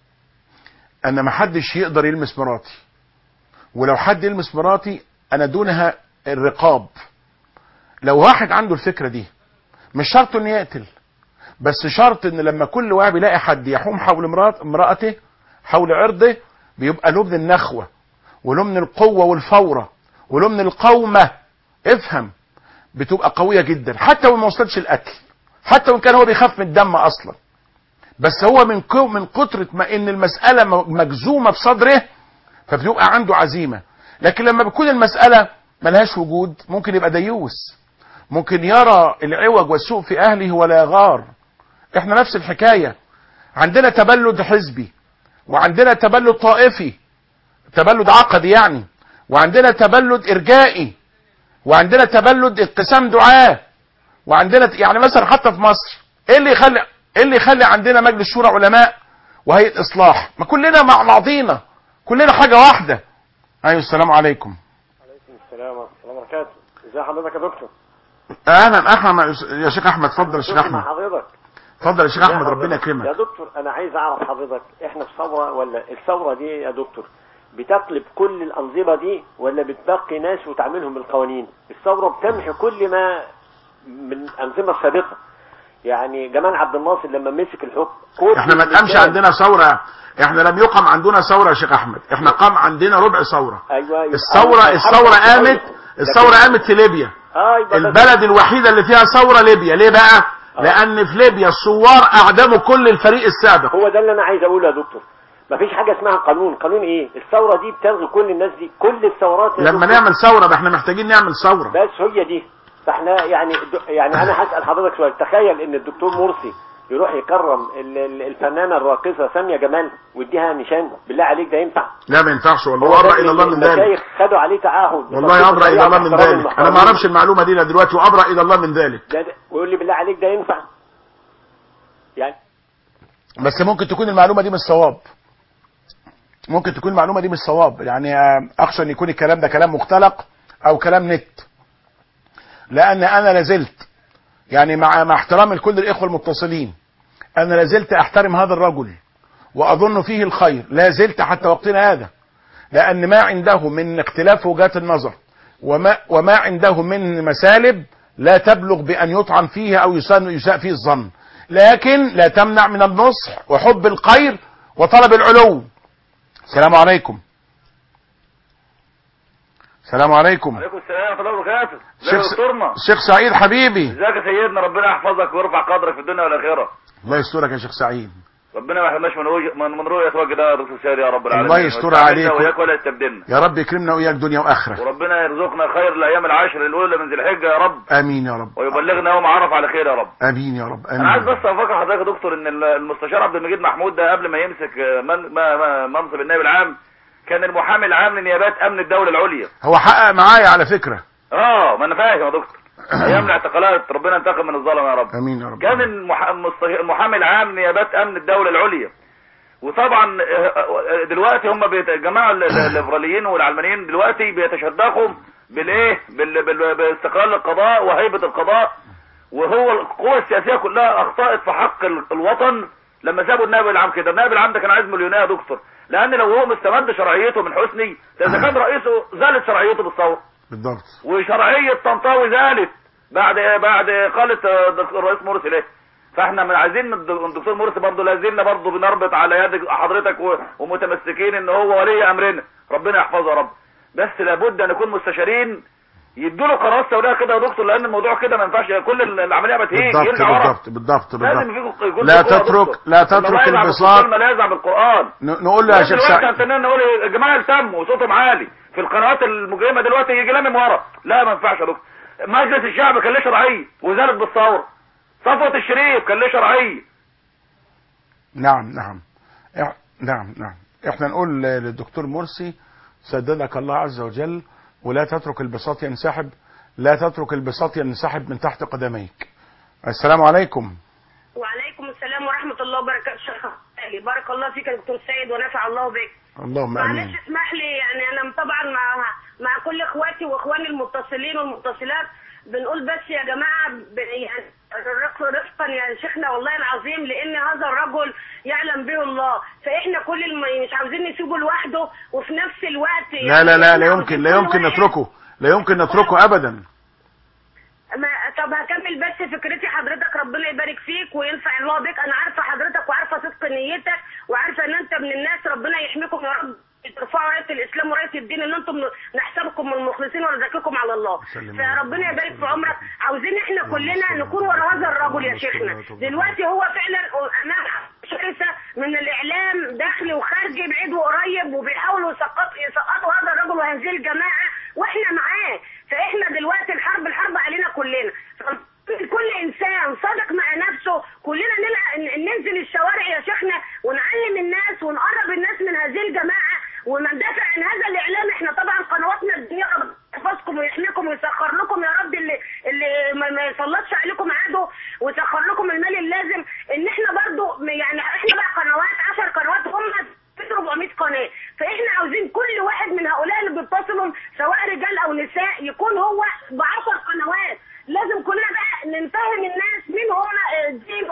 ان ما حدش يقدر يلمس مراتي ولو حد يلمس مراتي انا دونها الرقاب لو واحد عنده الفكره دي مش شرط انه يقتل بس شرط ان لما كل واحد يلاقي حد يحوم حول مرات امراته حول عرضه بيبقى له من النخوه وله من القوه والفوره وله من القومه افهم بتبقى قويه جدا حتى وما وصلتش القتل حتى وان كان هو بيخاف من الدم اصلا بس هو من كو من كترة ما ان المسألة م- مجزومة في صدره فبيبقى عنده عزيمة لكن لما بتكون المسألة ملهاش وجود ممكن يبقى ديوس ممكن يرى العوج والسوء في اهله ولا يغار احنا نفس الحكاية عندنا تبلد حزبي وعندنا تبلد طائفي تبلد عقدي يعني وعندنا تبلد ارجائي وعندنا تبلد انقسام دعاه وعندنا يعني مثلا حتى في مصر ايه اللي يخلي ايه اللي يخلي عندنا مجلس شورى علماء وهيئه اصلاح ما كلنا مع بعضينا كلنا حاجه واحده ايوه السلام عليكم عليكم السلام ورحمه الله وبركاته ازي حضرتك يا دكتور اهلا احمد يا شيخ احمد اتفضل يا شيخ مع احمد حضرتك اتفضل يا شيخ ازي احمد ربنا حضرتك؟ يا يكرمك دكتور انا عايز اعرف حضرتك احنا في ثوره ولا الثوره دي يا دكتور بتقلب كل الانظمه دي ولا بتبقي ناس وتعملهم بالقوانين الثوره بتمحي كل ما من الانظمه السابقه يعني جمال عبد الناصر لما مسك الحكم كل احنا ما تقامش الرجال- عندنا ثوره احنا لم يقم عندنا ثوره يا شيخ احمد احنا قام عندنا ربع ثوره ايوه يبقى الثوره الحرب الثوره الصغيرة. قامت الثوره لكن- قامت في ليبيا اه يبقى ده- البلد الوحيده اللي فيها ثوره ليبيا ليه بقى لان في ليبيا الثوار اعدموا كل الفريق السابق هو ده اللي انا عايز اقوله يا دكتور مفيش حاجه اسمها قانون قانون ايه الثوره دي بتلغي كل الناس دي كل الثورات يا لما دكتور. نعمل ثوره ده احنا محتاجين نعمل ثوره بس هي دي فاحنا يعني يعني انا هسال حضرتك سؤال تخيل ان الدكتور مرسي يروح يكرم ال- ال- الفنانه الراقصه ساميه جمال ويديها نشان بالله عليك ده ينفع لا ما ينفعش والله هو ده وابرأ الى الله من ذلك المشايخ خدوا عليه تعهد والله ابرأ الى الله من احترام ذلك انا ما المحترمين. اعرفش المعلومه دي لا دلوقتي وابرأ الى الله من ذلك ده ده ويقول لي بالله عليك ده ينفع يعني بس ممكن تكون المعلومه دي مش صواب ممكن تكون المعلومه دي مش صواب يعني آه، اخشى ان يكون الكلام ده كلام مختلق او كلام نت لان انا لازلت يعني مع مع احترامي لكل الاخوه المتصلين انا لازلت احترم هذا الرجل واظن فيه الخير لا زلت حتى وقتنا هذا لان ما عنده من اختلاف وجهات النظر وما وما عنده من مسالب لا تبلغ بان يطعن فيها او يساء يساء فيه الظن لكن لا تمنع من النصح وحب الخير وطلب العلو السلام عليكم السلام عليكم عليكم السلام ورحمه الله وبركاته ازيك شيخ يا دكتورنا شيخ سعيد حبيبي ازيك يا سيدنا ربنا يحفظك ويرفع قدرك في الدنيا والاخره الله يسترك يا شيخ سعيد ربنا ما يحرمناش من وجه من, من رؤيه وجه ده يا دكتور سيد يا رب العالمين الله يستر ويستعملنا عليك. وياك ولا يستبدلنا يا رب يكرمنا وإياك دنيا وآخرة وربنا يرزقنا خير الايام العشر الاولى من ذي الحجه يا رب آمين يا رب ويبلغنا يوم عرف على خير يا رب آمين يا رب انا عايز آمين بس افكر حضرتك يا دكتور ان المستشار عبد المجيد محمود ده قبل ما يمسك من ما ما منصب النائب العام كان المحامي العام لنيابات امن الدوله العليا هو حقق معايا على فكرة اه ما انا فاهم يا دكتور ايام الاعتقالات ربنا ينتقم من الظلم يا رب آمين يا رب كان المح- المست- المحامي العام نيابات امن الدوله العليا وطبعا آه، آه، دلوقتي هم بيت- الجماعه ال- ال- الليبراليين والعلمانيين دلوقتي بيتشدقوا بالايه بال- بال- باستقلال القضاء وهيبه القضاء وهو القوى السياسيه كلها اخطات في حق ال- الوطن لما سابوا النائب العام كده النائب العام ده كان عايز مليونير يا دكتور لان لو هو مستمد شرعيته من حسني ده اذا كان رئيسه زالت شرعيته بالثوره بالضبط وشرعية طنطاوي زالت بعد بعد إقالة دك- الرئيس مرسي ليه فاحنا من عايزين من الد- الدكتور مرسي برضه لازلنا برضه بنربط على يد حضرتك و- ومتمسكين ان هو ولي امرنا ربنا يحفظه يا رب بس لابد ان يكون مستشارين يدوا له قرارات سوداء كده يا دكتور لان الموضوع كده ما ينفعش كل ال- العمليه بتهيج بالضبط يرجع ورا بالضبط بالضبط لازم بالضبط يكون يكون لا في قوة يا تترك- دكتور. لا تترك لما يلعب البساط. بالقرآن ما يلعب بالقران ن- نقول له يا شيخ دلوقتي سعد عندنا نقول يا جماعه التموا وصوتهم عالي في القنوات المجرمه دلوقتي يجي لامم ورا لا ما ينفعش يا دكتور مجلس الشعب كان له شرعيه وزارة بالثوره صفوه الشريف كان له شرعيه نعم نعم إح- نعم نعم احنا نقول للدكتور مرسي سددك الله عز وجل ولا تترك البساط ينسحب لا تترك البساط ينسحب من تحت قدميك السلام عليكم وعليكم السلام ورحمة الله وبركاته شيخ علي بارك الله فيك يا دكتور سيد ونفع الله بك اللهم معلش امين اسمح لي يعني انا طبعا مع مع كل اخواتي واخواني المتصلين والمتصلات بنقول بس يا جماعه ب- يعني رفق- رفقا يا شيخنا والله العظيم لان هذا الرجل يعلم به الله فاحنا كل الم... مش عاوزين نسيبه لوحده وفي نفس الوقت لا لا لا إحنا لا عاوزين يمكن لا كل يمكن واحد- نتركه لا يمكن نتركه ابدا ما طب هكمل بس فكرتي حضرتك ربنا يبارك فيك وينفع الله بك انا عارفه حضرتك وعارفه صدق نيتك وعارفه ان انت من الناس ربنا يحميكم يا رب ترفعوا رايه الاسلام ورايه الدين ان انتم نحسبكم من المخلصين ونزكيكم على الله سلم فربنا يبارك في عمرك عاوزين احنا كلنا نكون ورا هذا الرجل يا شيخنا دلوقتي هو فعلا امام شرسه من الاعلام داخلي وخارجي بعيد وقريب وبيحاولوا يسقطوا يسقطوا هذا الرجل وهذه الجماعه واحنا معاه فاحنا دلوقتي الحرب الحرب علينا كلنا كل انسان صادق مع نفسه كلنا نلع- ن- ننزل الشوارع يا شيخنا ونعلم الناس ونقرب الناس من هذه الجماعه وندافع عن هذا الاعلام احنا طبعا قنواتنا الدنيا ربنا يحفظكم ويحميكم ويسخر لكم يا رب اللي اللي ما ما يسلطش عليكم عدو ويسخر لكم المال اللازم ان احنا برضو يعني احنا بقى قنوات 10 قنوات هم 400 قناه فاحنا عاوزين كل واحد من هؤلاء اللي بيتصلوا سواء رجال او نساء يكون هو ب 10 قنوات لازم كلنا بقى نفهم الناس مين هم آه، دي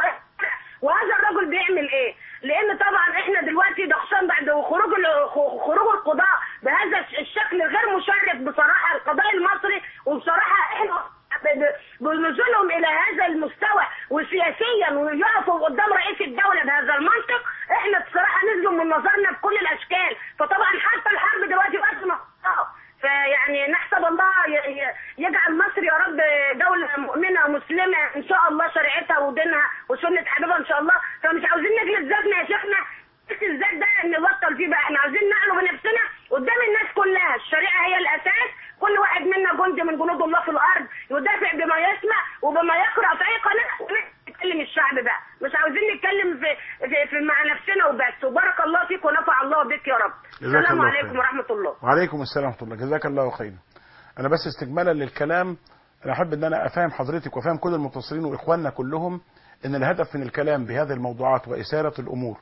وهذا الرجل بيعمل ايه لان طبعا احنا دلوقتي دخشان بعد خروج ال- خ- خروج القضاء بهذا الش- الشكل غير مشرف بصراحه القضاء المصري وبصراحه احنا ب- ب- بنزولهم الى هذا المستوى وسياسيا ويقفوا قدام رئيس الدوله بهذا المنطق احنا بصراحه نزلوا من نظرنا بكل الاشكال فطبعا حتى الحرب دلوقتي بقت مقطعه فيعني نحسب الله ي- ي- يجعل مصر يا رب دولة مؤمنة مسلمة إن شاء الله شريعتها ودينها وسنة حبيبها إن شاء الله فمش عاوزين نجلد ذاتنا يا شيخنا بس الذات ده نبطل فيه بقى احنا عاوزين نعلو بنفسنا قدام الناس كلها الشريعة هي الأساس كل واحد منا جندي من جنود الله في الأرض يدافع بما يسمع وبما يقرأ في أي قناة نتكلم الشعب بقى مش عاوزين نتكلم في, في, في مع نفسنا وبس وبارك الله فيك ونفع الله بك يا رب جزاك السلام الله عليكم خير. ورحمة الله وعليكم السلام ورحمه الله جزاك الله خيرا انا بس استكمالا للكلام انا احب ان انا افهم حضرتك وافهم كل المتصلين واخواننا كلهم ان الهدف من الكلام بهذه الموضوعات واثاره الامور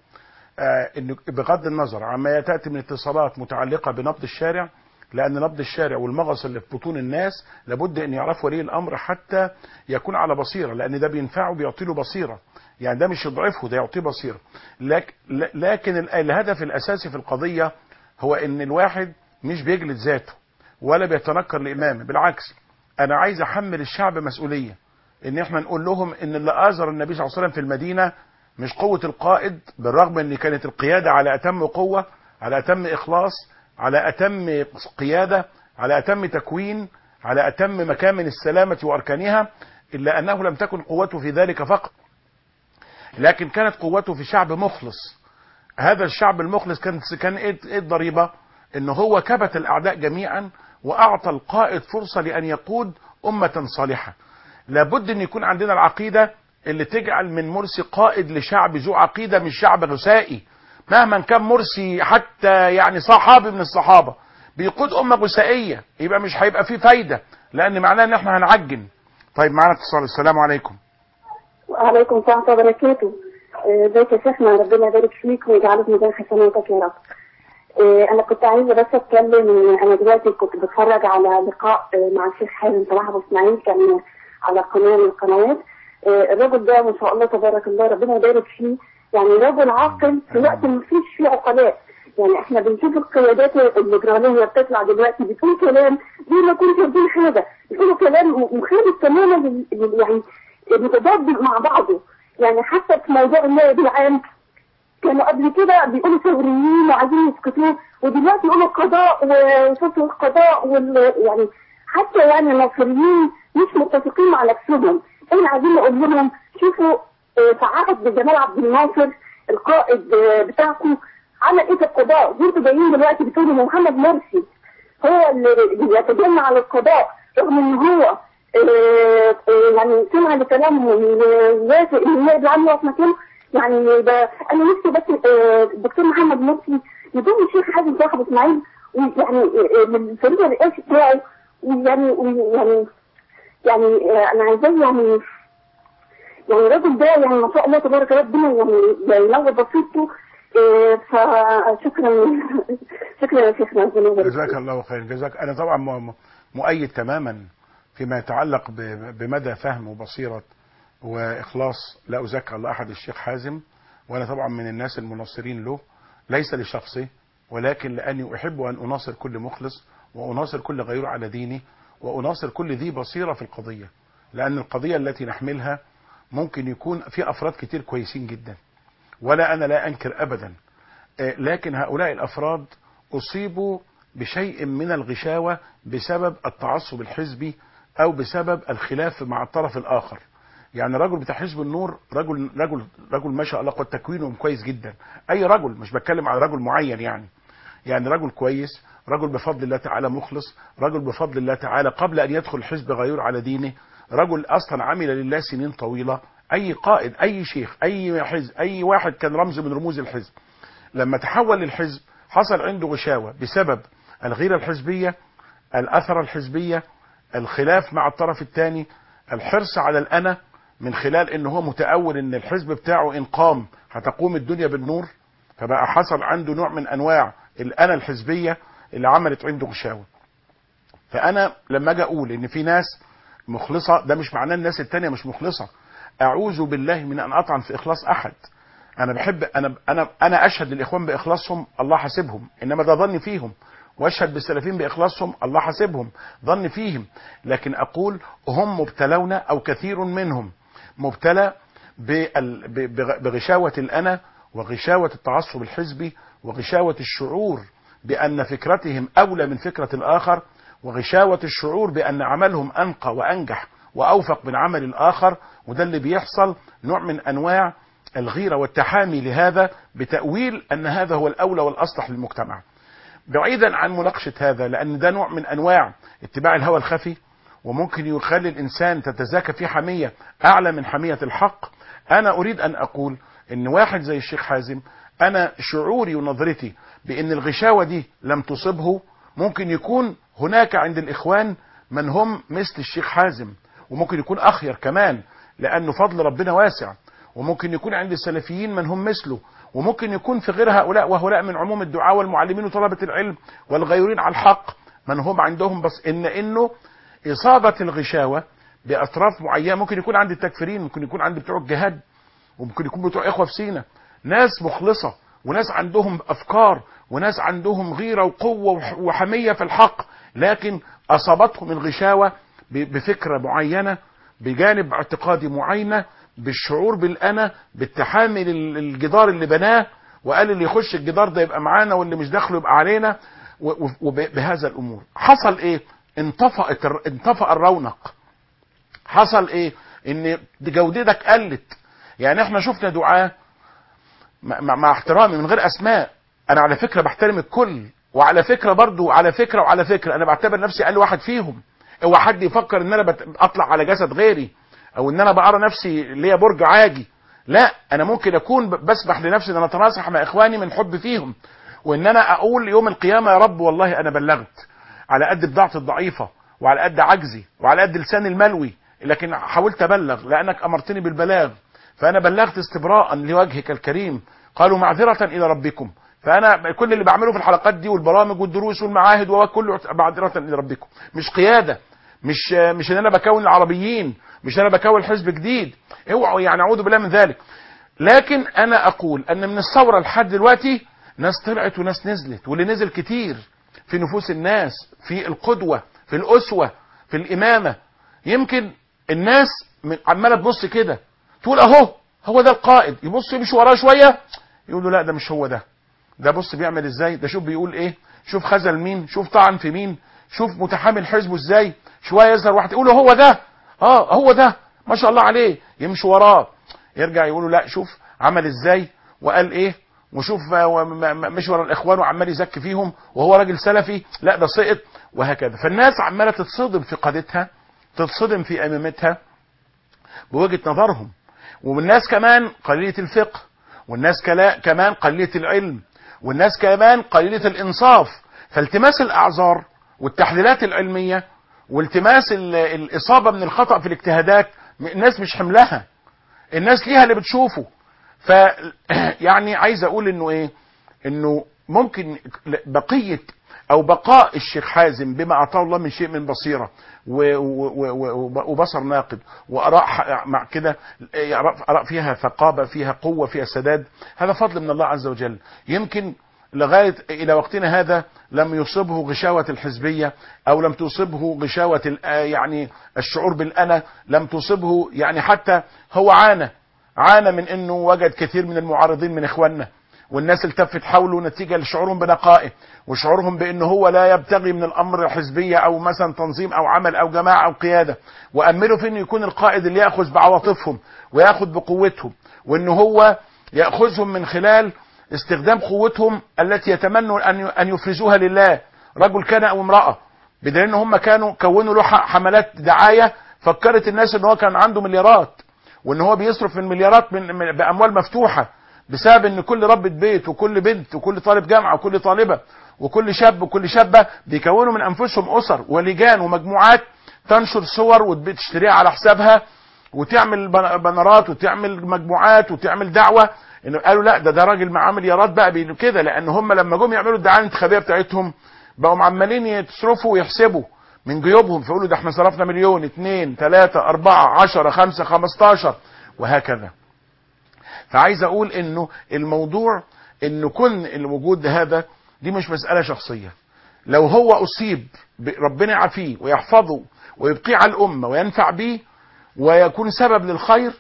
آه ان بغض النظر عما تاتي من اتصالات متعلقه بنبض الشارع لان نبض الشارع والمغص اللي في بطون الناس لابد ان يعرف ولي الامر حتى يكون على بصيره لان ده بينفعه بيعطي له بصيره يعني ده مش يضعفه ده يعطيه بصيره لك لكن ال- الهدف الاساسي في القضيه هو ان الواحد مش بيجلد ذاته ولا بيتنكر لامامه بالعكس انا عايز احمل الشعب مسؤوليه ان احنا نقول لهم ان اللي اثر النبي صلى الله عليه وسلم في المدينه مش قوه القائد بالرغم ان كانت القياده على اتم قوه على اتم اخلاص على اتم قياده على اتم تكوين على اتم مكامن السلامه واركانها الا انه لم تكن قوته في ذلك فقط لكن كانت قوته في شعب مخلص هذا الشعب المخلص كان كان ايه إيه الضريبه ان هو كبت الاعداء جميعا واعطى القائد فرصه لان يقود امه صالحه لابد ان يكون عندنا العقيده اللي تجعل من مرسي قائد لشعب ذو عقيده مش شعب غثائي مهما كان مرسي حتى يعني صحابي من الصحابه بيقود امه غثائيه يبقى مش هيبقى فيه فايده لان معناه ان احنا هنعجن طيب معانا اتصال السلام عليكم وعليكم السلام ورحمة الله وبركاته آه، ازيك يا شيخنا ربنا يبارك فيك ويجعله في ميزان حسناتك يا رب آه، انا كنت عايزه بس اتكلم انا دلوقتي كنت بتفرج على لقاء آه، مع الشيخ حازم صلاح ابو اسماعيل كان على قناه من القنوات آه، الراجل ده ما شاء الله تبارك الله ربنا يبارك فيه يعني رجل عاقل في وقت ما فيش فيه عقلاء يعني احنا بنشوف القيادات الليبراليه بتطلع دلوقتي بتقول كلام دي ما كنتش واخدين حاجه بيقولوا كلام مخالف تماما لل- لل- يعني متضاد مع بعضه يعني حتى في موضوع النائب العام كانوا قبل كده بيقولوا ثوريين وعايزين يسكتوه ودلوقتي يقولوا القضاء وشوفوا القضاء وال يعني حتى يعني الناصريين مش متفقين مع نفسهم احنا عايزين نقول لهم شوفوا آه، في عهد جمال عبد الناصر القائد آه، بتاعكم عمل ايه في القضاء وانتوا جايين دلوقتي بتقولوا إن محمد مرسي هو اللي يتجنى على القضاء رغم ان هو آه، آه، يعني سمع لكلامهم ووافق ان النائب العام يقف مكانه يعني ده انا نفسي بس آه، الدكتور محمد مرسي يضم الشيخ حازم صاحب اسماعيل ويعني آه، من الفريق الرئاسي بتاعه ويعني ويعني يعني آه، انا عايزاه يعني يعني الراجل ده يعني ما شاء الله تبارك ربنا يعني ينور بصيرته آه، فشكرا شكرا يا شيخنا ربنا يبارك جزاك فيك. الله خير جزاك انا طبعا م- م- مؤيد تماما فيما يتعلق ب- بمدى فهم وبصيره واخلاص لا ازكى الله احد الشيخ حازم وانا طبعا من الناس المناصرين له ليس لشخصه ولكن لاني احب ان اناصر كل مخلص واناصر كل غيور على ديني واناصر كل ذي بصيره في القضيه لان القضيه التي نحملها ممكن يكون في افراد كتير كويسين جدا ولا انا لا انكر ابدا آه، لكن هؤلاء الافراد اصيبوا بشيء من الغشاوه بسبب التعصب الحزبي او بسبب الخلاف مع الطرف الاخر يعني رجل بتاع حزب النور رجل رجل رجل ما شاء الله قد تكوينه كويس جدا اي رجل مش بتكلم على رجل معين يعني يعني رجل كويس رجل بفضل الله تعالى مخلص رجل بفضل الله تعالى قبل ان يدخل الحزب غيور على دينه رجل اصلا عمل لله سنين طويله اي قائد اي شيخ اي حزب اي واحد كان رمز من رموز الحزب لما تحول للحزب حصل عنده غشاوه بسبب الغيره الحزبيه الاثره الحزبيه الخلاف مع الطرف الثاني الحرص على الانا من خلال ان هو متأول ان الحزب بتاعه ان قام هتقوم الدنيا بالنور فبقى حصل عنده نوع من انواع الانا الحزبيه اللي عملت عنده غشاوه فانا لما اجي اقول ان في ناس مخلصه ده مش معناه الناس التانية مش مخلصه اعوذ بالله من ان اطعن في اخلاص احد انا بحب انا انا انا اشهد للاخوان باخلاصهم الله حاسبهم انما ده ظني فيهم واشهد بالسلفيين باخلاصهم الله حاسبهم ظن فيهم لكن اقول هم مبتلون او كثير منهم مبتلى بال- ب- بغ- بغشاوه الانا وغشاوه التعصب الحزبي وغشاوه الشعور بان فكرتهم اولى من فكره الاخر وغشاوه الشعور بان عملهم انقى وانجح واوفق من عمل الاخر وده اللي بيحصل نوع من انواع الغيره والتحامي لهذا بتاويل ان هذا هو الاولى والاصلح للمجتمع. بعيدا عن مناقشه هذا لان ده نوع من انواع اتباع الهوى الخفي وممكن يخلي الانسان تتزاكى في حميه اعلى من حميه الحق انا اريد ان اقول ان واحد زي الشيخ حازم انا شعوري ونظرتي بان الغشاوه دي لم تصبه ممكن يكون هناك عند الاخوان من هم مثل الشيخ حازم وممكن يكون اخير كمان لانه فضل ربنا واسع وممكن يكون عند السلفيين من هم مثله وممكن يكون في غير هؤلاء وهؤلاء من عموم الدعاء والمعلمين وطلبة العلم والغيورين على الحق من هم عندهم بس ان انه اصابة الغشاوة باطراف معينة ممكن يكون عند التكفيرين ممكن يكون عند بتوع الجهاد وممكن يكون بتوع اخوة في سينا ناس مخلصة وناس عندهم افكار وناس عندهم غيرة وقوة وح- وحمية في الحق لكن اصابتهم الغشاوة ب- بفكرة معينة بجانب اعتقادي معينة بالشعور بالانا بالتحامي لل- الجدار اللي بناه وقال اللي يخش الجدار ده يبقى معانا واللي مش داخله يبقى علينا وبهذا الامور حصل ايه انطفأت الر- انطفأ الرونق حصل ايه ان جودتك قلت يعني احنا شفنا دعاة مع, مع- مع احترامي من غير اسماء انا على فكرة بحترم الكل وعلى فكرة برضو على فكرة وعلى فكرة انا بعتبر نفسي اقل واحد فيهم اوعى حد يفكر ان انا بت- اطلع على جسد غيري او ان انا بقرا نفسي ليا برج عاجي لا انا ممكن اكون ب- بسمح لنفسي ان انا اتناصح مع اخواني من حب فيهم وان انا اقول يوم القيامة يا رب والله انا بلغت على قد بضاعتي الضعيفة وعلى قد عجزي وعلى قد لساني الملوي لكن حاولت ابلغ لانك امرتني بالبلاغ فانا بلغت استبراء لوجهك الكريم قالوا معذرة الى ربكم فانا كل اللي بعمله في الحلقات دي والبرامج والدروس والمعاهد وكله معذرة الى ربكم مش قيادة مش مش ان انا بكون العربيين مش ان انا بكون حزب جديد اوعوا يعني اعوذ بالله من ذلك لكن انا اقول ان من الثوره لحد دلوقتي ناس طلعت وناس نزلت واللي نزل كتير في نفوس الناس في القدوه في الاسوه في الامامه يمكن الناس من عماله تبص كده تقول اهو هو ده القائد يبص يمشي وراه شويه يقولوا لا ده مش هو ده ده بص بيعمل ازاي ده شوف بيقول ايه شوف خذل مين شوف طعن في مين شوف متحامل حزبه ازاي شويه يظهر واحد يقولوا هو ده اه هو ده ما شاء الله عليه يمشي وراه يرجع يقولوا لا شوف عمل ازاي وقال ايه وشوف آه، وم- م- مش ورا الاخوان وعمال يزكي فيهم وهو راجل سلفي لا ده سقط وهكذا فالناس عماله تتصدم في قادتها تتصدم في امامتها بوجهه نظرهم والناس كمان قليله الفقه والناس كلا كمان قليله العلم والناس كمان قليله الانصاف فالتماس الاعذار والتحليلات العلميه والتماس ال- الاصابه من الخطا في الاجتهادات م- الناس مش حملها الناس ليها اللي بتشوفه ف يعني عايز اقول انه ايه انه ممكن بقيه او بقاء الشيخ حازم بما اعطاه الله من شيء من بصيره و- و- و- و- وبصر ناقد واراء ح- مع كده اراء آراء فيها ثقابه فيها قوه فيها سداد هذا فضل من الله عز وجل يمكن لغايه الى وقتنا هذا لم يصبه غشاوه الحزبيه او لم تصبه غشاوه ال- آه يعني الشعور بالانا لم تصبه يعني حتى هو عانى عانى من انه وجد كثير من المعارضين من اخواننا والناس التفت حوله نتيجه لشعورهم بنقائه وشعورهم بانه هو لا يبتغي من الامر حزبيه او مثلا تنظيم او عمل او جماعه او قياده واملوا في انه يكون القائد اللي ياخذ بعواطفهم وياخذ بقوتهم وانه هو ياخذهم من خلال استخدام قوتهم التي يتمنوا ان ان يفرزوها لله رجل كان او امراه بدليل ان هم كانوا كونوا له ح- حملات دعايه فكرت الناس ان هو كان عنده مليارات وان هو بيصرف من مليارات من من- باموال مفتوحه بسبب ان كل ربة بيت وكل بنت وكل طالب جامعه وكل طالبه وكل شاب وكل شابه بيكونوا من انفسهم اسر ولجان ومجموعات تنشر صور وتشتريها على حسابها وتعمل بن- بنرات وتعمل مجموعات وتعمل دعوه انه قالوا لا ده ده راجل معاه مليارات بقى بي- كده لان هم لما جم يعملوا الدعايه الانتخابيه بتاعتهم بقوا عمالين يتصرفوا ويحسبوا من جيوبهم فيقولوا ده احنا صرفنا مليون اتنين تلاتة اربعة عشرة خمسة خمستاشر وهكذا فعايز اقول انه الموضوع انه كن الوجود هذا دي مش مسألة شخصية لو هو اصيب ب- ربنا يعافيه ويحفظه ويبقيه على الامة وينفع بيه ويكون سبب للخير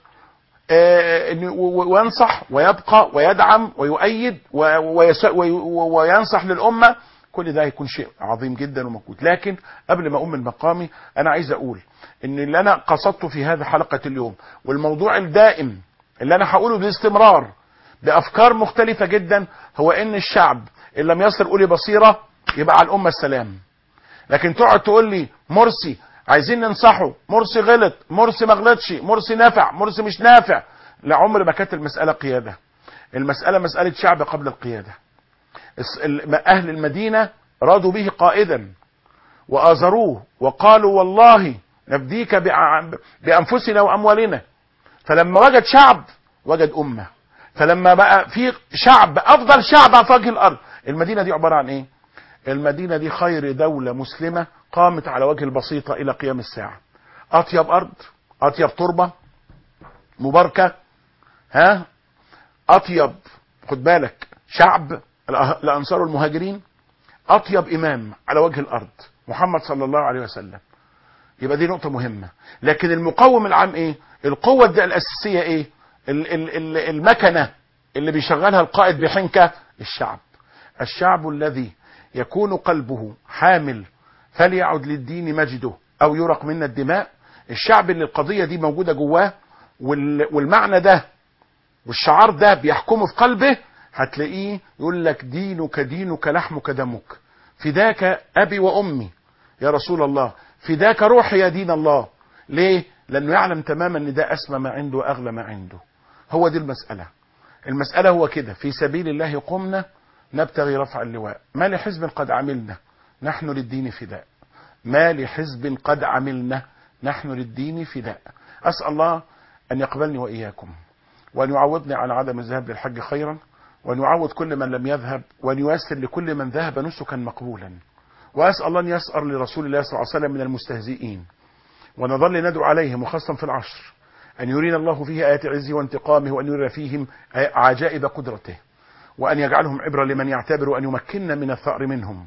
آه، إنه- و- و- وينصح ويبقى ويدعم ويؤيد و- ويس- وي- و- وينصح للأمة كل ده هيكون شيء عظيم جدا وموجود لكن قبل ما أقوم من مقامي أنا عايز أقول إن اللي أنا قصدته في هذه حلقة اليوم والموضوع الدائم اللي أنا هقوله باستمرار بأفكار مختلفة جدا هو إن الشعب إن لم يصل أولي بصيرة يبقى على الأمة السلام لكن تقعد تقول لي مرسي عايزين ننصحه مرسي غلط مرسي ما غلطش مرسي نافع مرسي مش نافع لا عمر ما كانت المسألة قيادة المسألة مسألة شعب قبل القيادة الس- ال- أهل المدينة رادوا به قائدا وآزروه وقالوا والله نفديك بع- بأنفسنا وأموالنا فلما وجد شعب وجد أمة فلما بقى في شعب أفضل شعب على وجه الأرض المدينة دي عبارة عن إيه المدينة دي خير دولة مسلمة قامت على وجه البسيطة إلى قيام الساعة أطيب أرض أطيب تربة مباركة ها أطيب خد بالك شعب الأه- الأنصار والمهاجرين أطيب إمام على وجه الأرض محمد صلى الله عليه وسلم يبقى دي نقطة مهمة لكن المقوم العام إيه القوة الد- الأساسية إيه ال- ال- ال- المكنة اللي بيشغلها القائد بحنكة الشعب الشعب الذي يكون قلبه حامل فليعد للدين مجده او يرق منا الدماء الشعب اللي القضيه دي موجوده جواه وال- والمعنى ده والشعار ده بيحكمه في قلبه هتلاقيه يقول لك دينك دينك لحمك دمك فداك ابي وامي يا رسول الله فداك روحي يا دين الله ليه لانه يعلم تماما ان ده اسمى ما عنده واغلى ما عنده هو دي المساله المساله هو كده في سبيل الله قمنا نبتغي رفع اللواء ما لحزب قد عملنا نحن للدين فداء ما لحزب قد عملنا نحن للدين فداء اسال الله ان يقبلني واياكم وان يعوضني عن عدم الذهاب للحج خيرا وأن يعوض كل من لم يذهب وأن ييسر لكل من ذهب نسكا مقبولا وأسأل الله أن يسأر لرسول الله صلى الله عليه وسلم من المستهزئين ونظل ندعو عليهم وخاصة في العشر أن يرينا الله فيه آيات عزه وانتقامه وأن يرينا فيهم عجائب قدرته وأن يجعلهم عبرة لمن يعتبر وأن يمكننا من الثأر منهم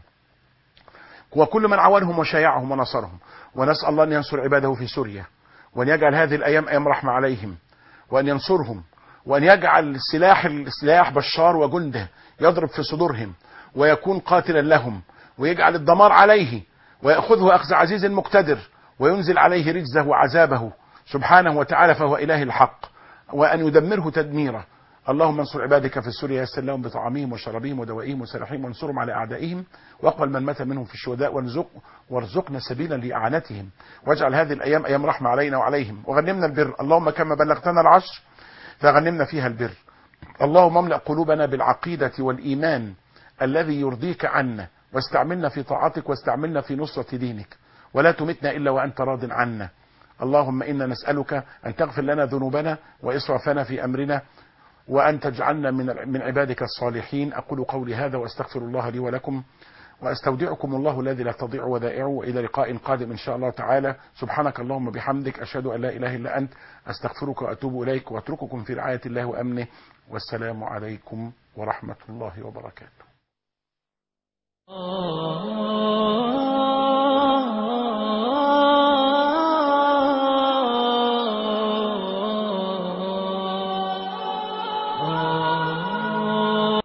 وكل من عاونهم وشايعهم ونصرهم ونسأل الله أن ينصر عباده في سوريا وأن يجعل هذه الأيام أيام رحمة عليهم وأن ينصرهم وأن يجعل سلاح سلاح بشار وجنده يضرب في صدورهم ويكون قاتلا لهم ويجعل الدمار عليه ويأخذه أخذ عزيز مقتدر وينزل عليه رجزه وعذابه سبحانه وتعالى فهو إله الحق وأن يدمره تدميرا اللهم انصر عبادك في سوريا يسر لهم بطعامهم وشرابهم ودوائهم وسلاحهم وانصرهم على أعدائهم واقبل من مات منهم في الشهداء وارزق وارزقنا سبيلا لإعانتهم واجعل هذه الأيام أيام رحمة علينا وعليهم وغنمنا البر اللهم كما بلغتنا العشر فغنمنا فيها البر اللهم املأ قلوبنا بالعقيدة والإيمان الذي يرضيك عنا واستعملنا في طاعتك واستعملنا في نصرة دينك ولا تمتنا إلا وأنت راض عنا اللهم إنا نسألك أن تغفر لنا ذنوبنا وإسرافنا في أمرنا وأن تجعلنا من من عبادك الصالحين أقول قولي هذا وأستغفر الله لي ولكم وأستودعكم الله الذي لا تضيع ودائعه وإلى لقاء قادم إن شاء الله تعالى سبحانك اللهم بحمدك أشهد أن لا إله إلا أنت أستغفرك وأتوب إليك وأترككم في رعاية الله وأمنه والسلام عليكم ورحمة الله وبركاته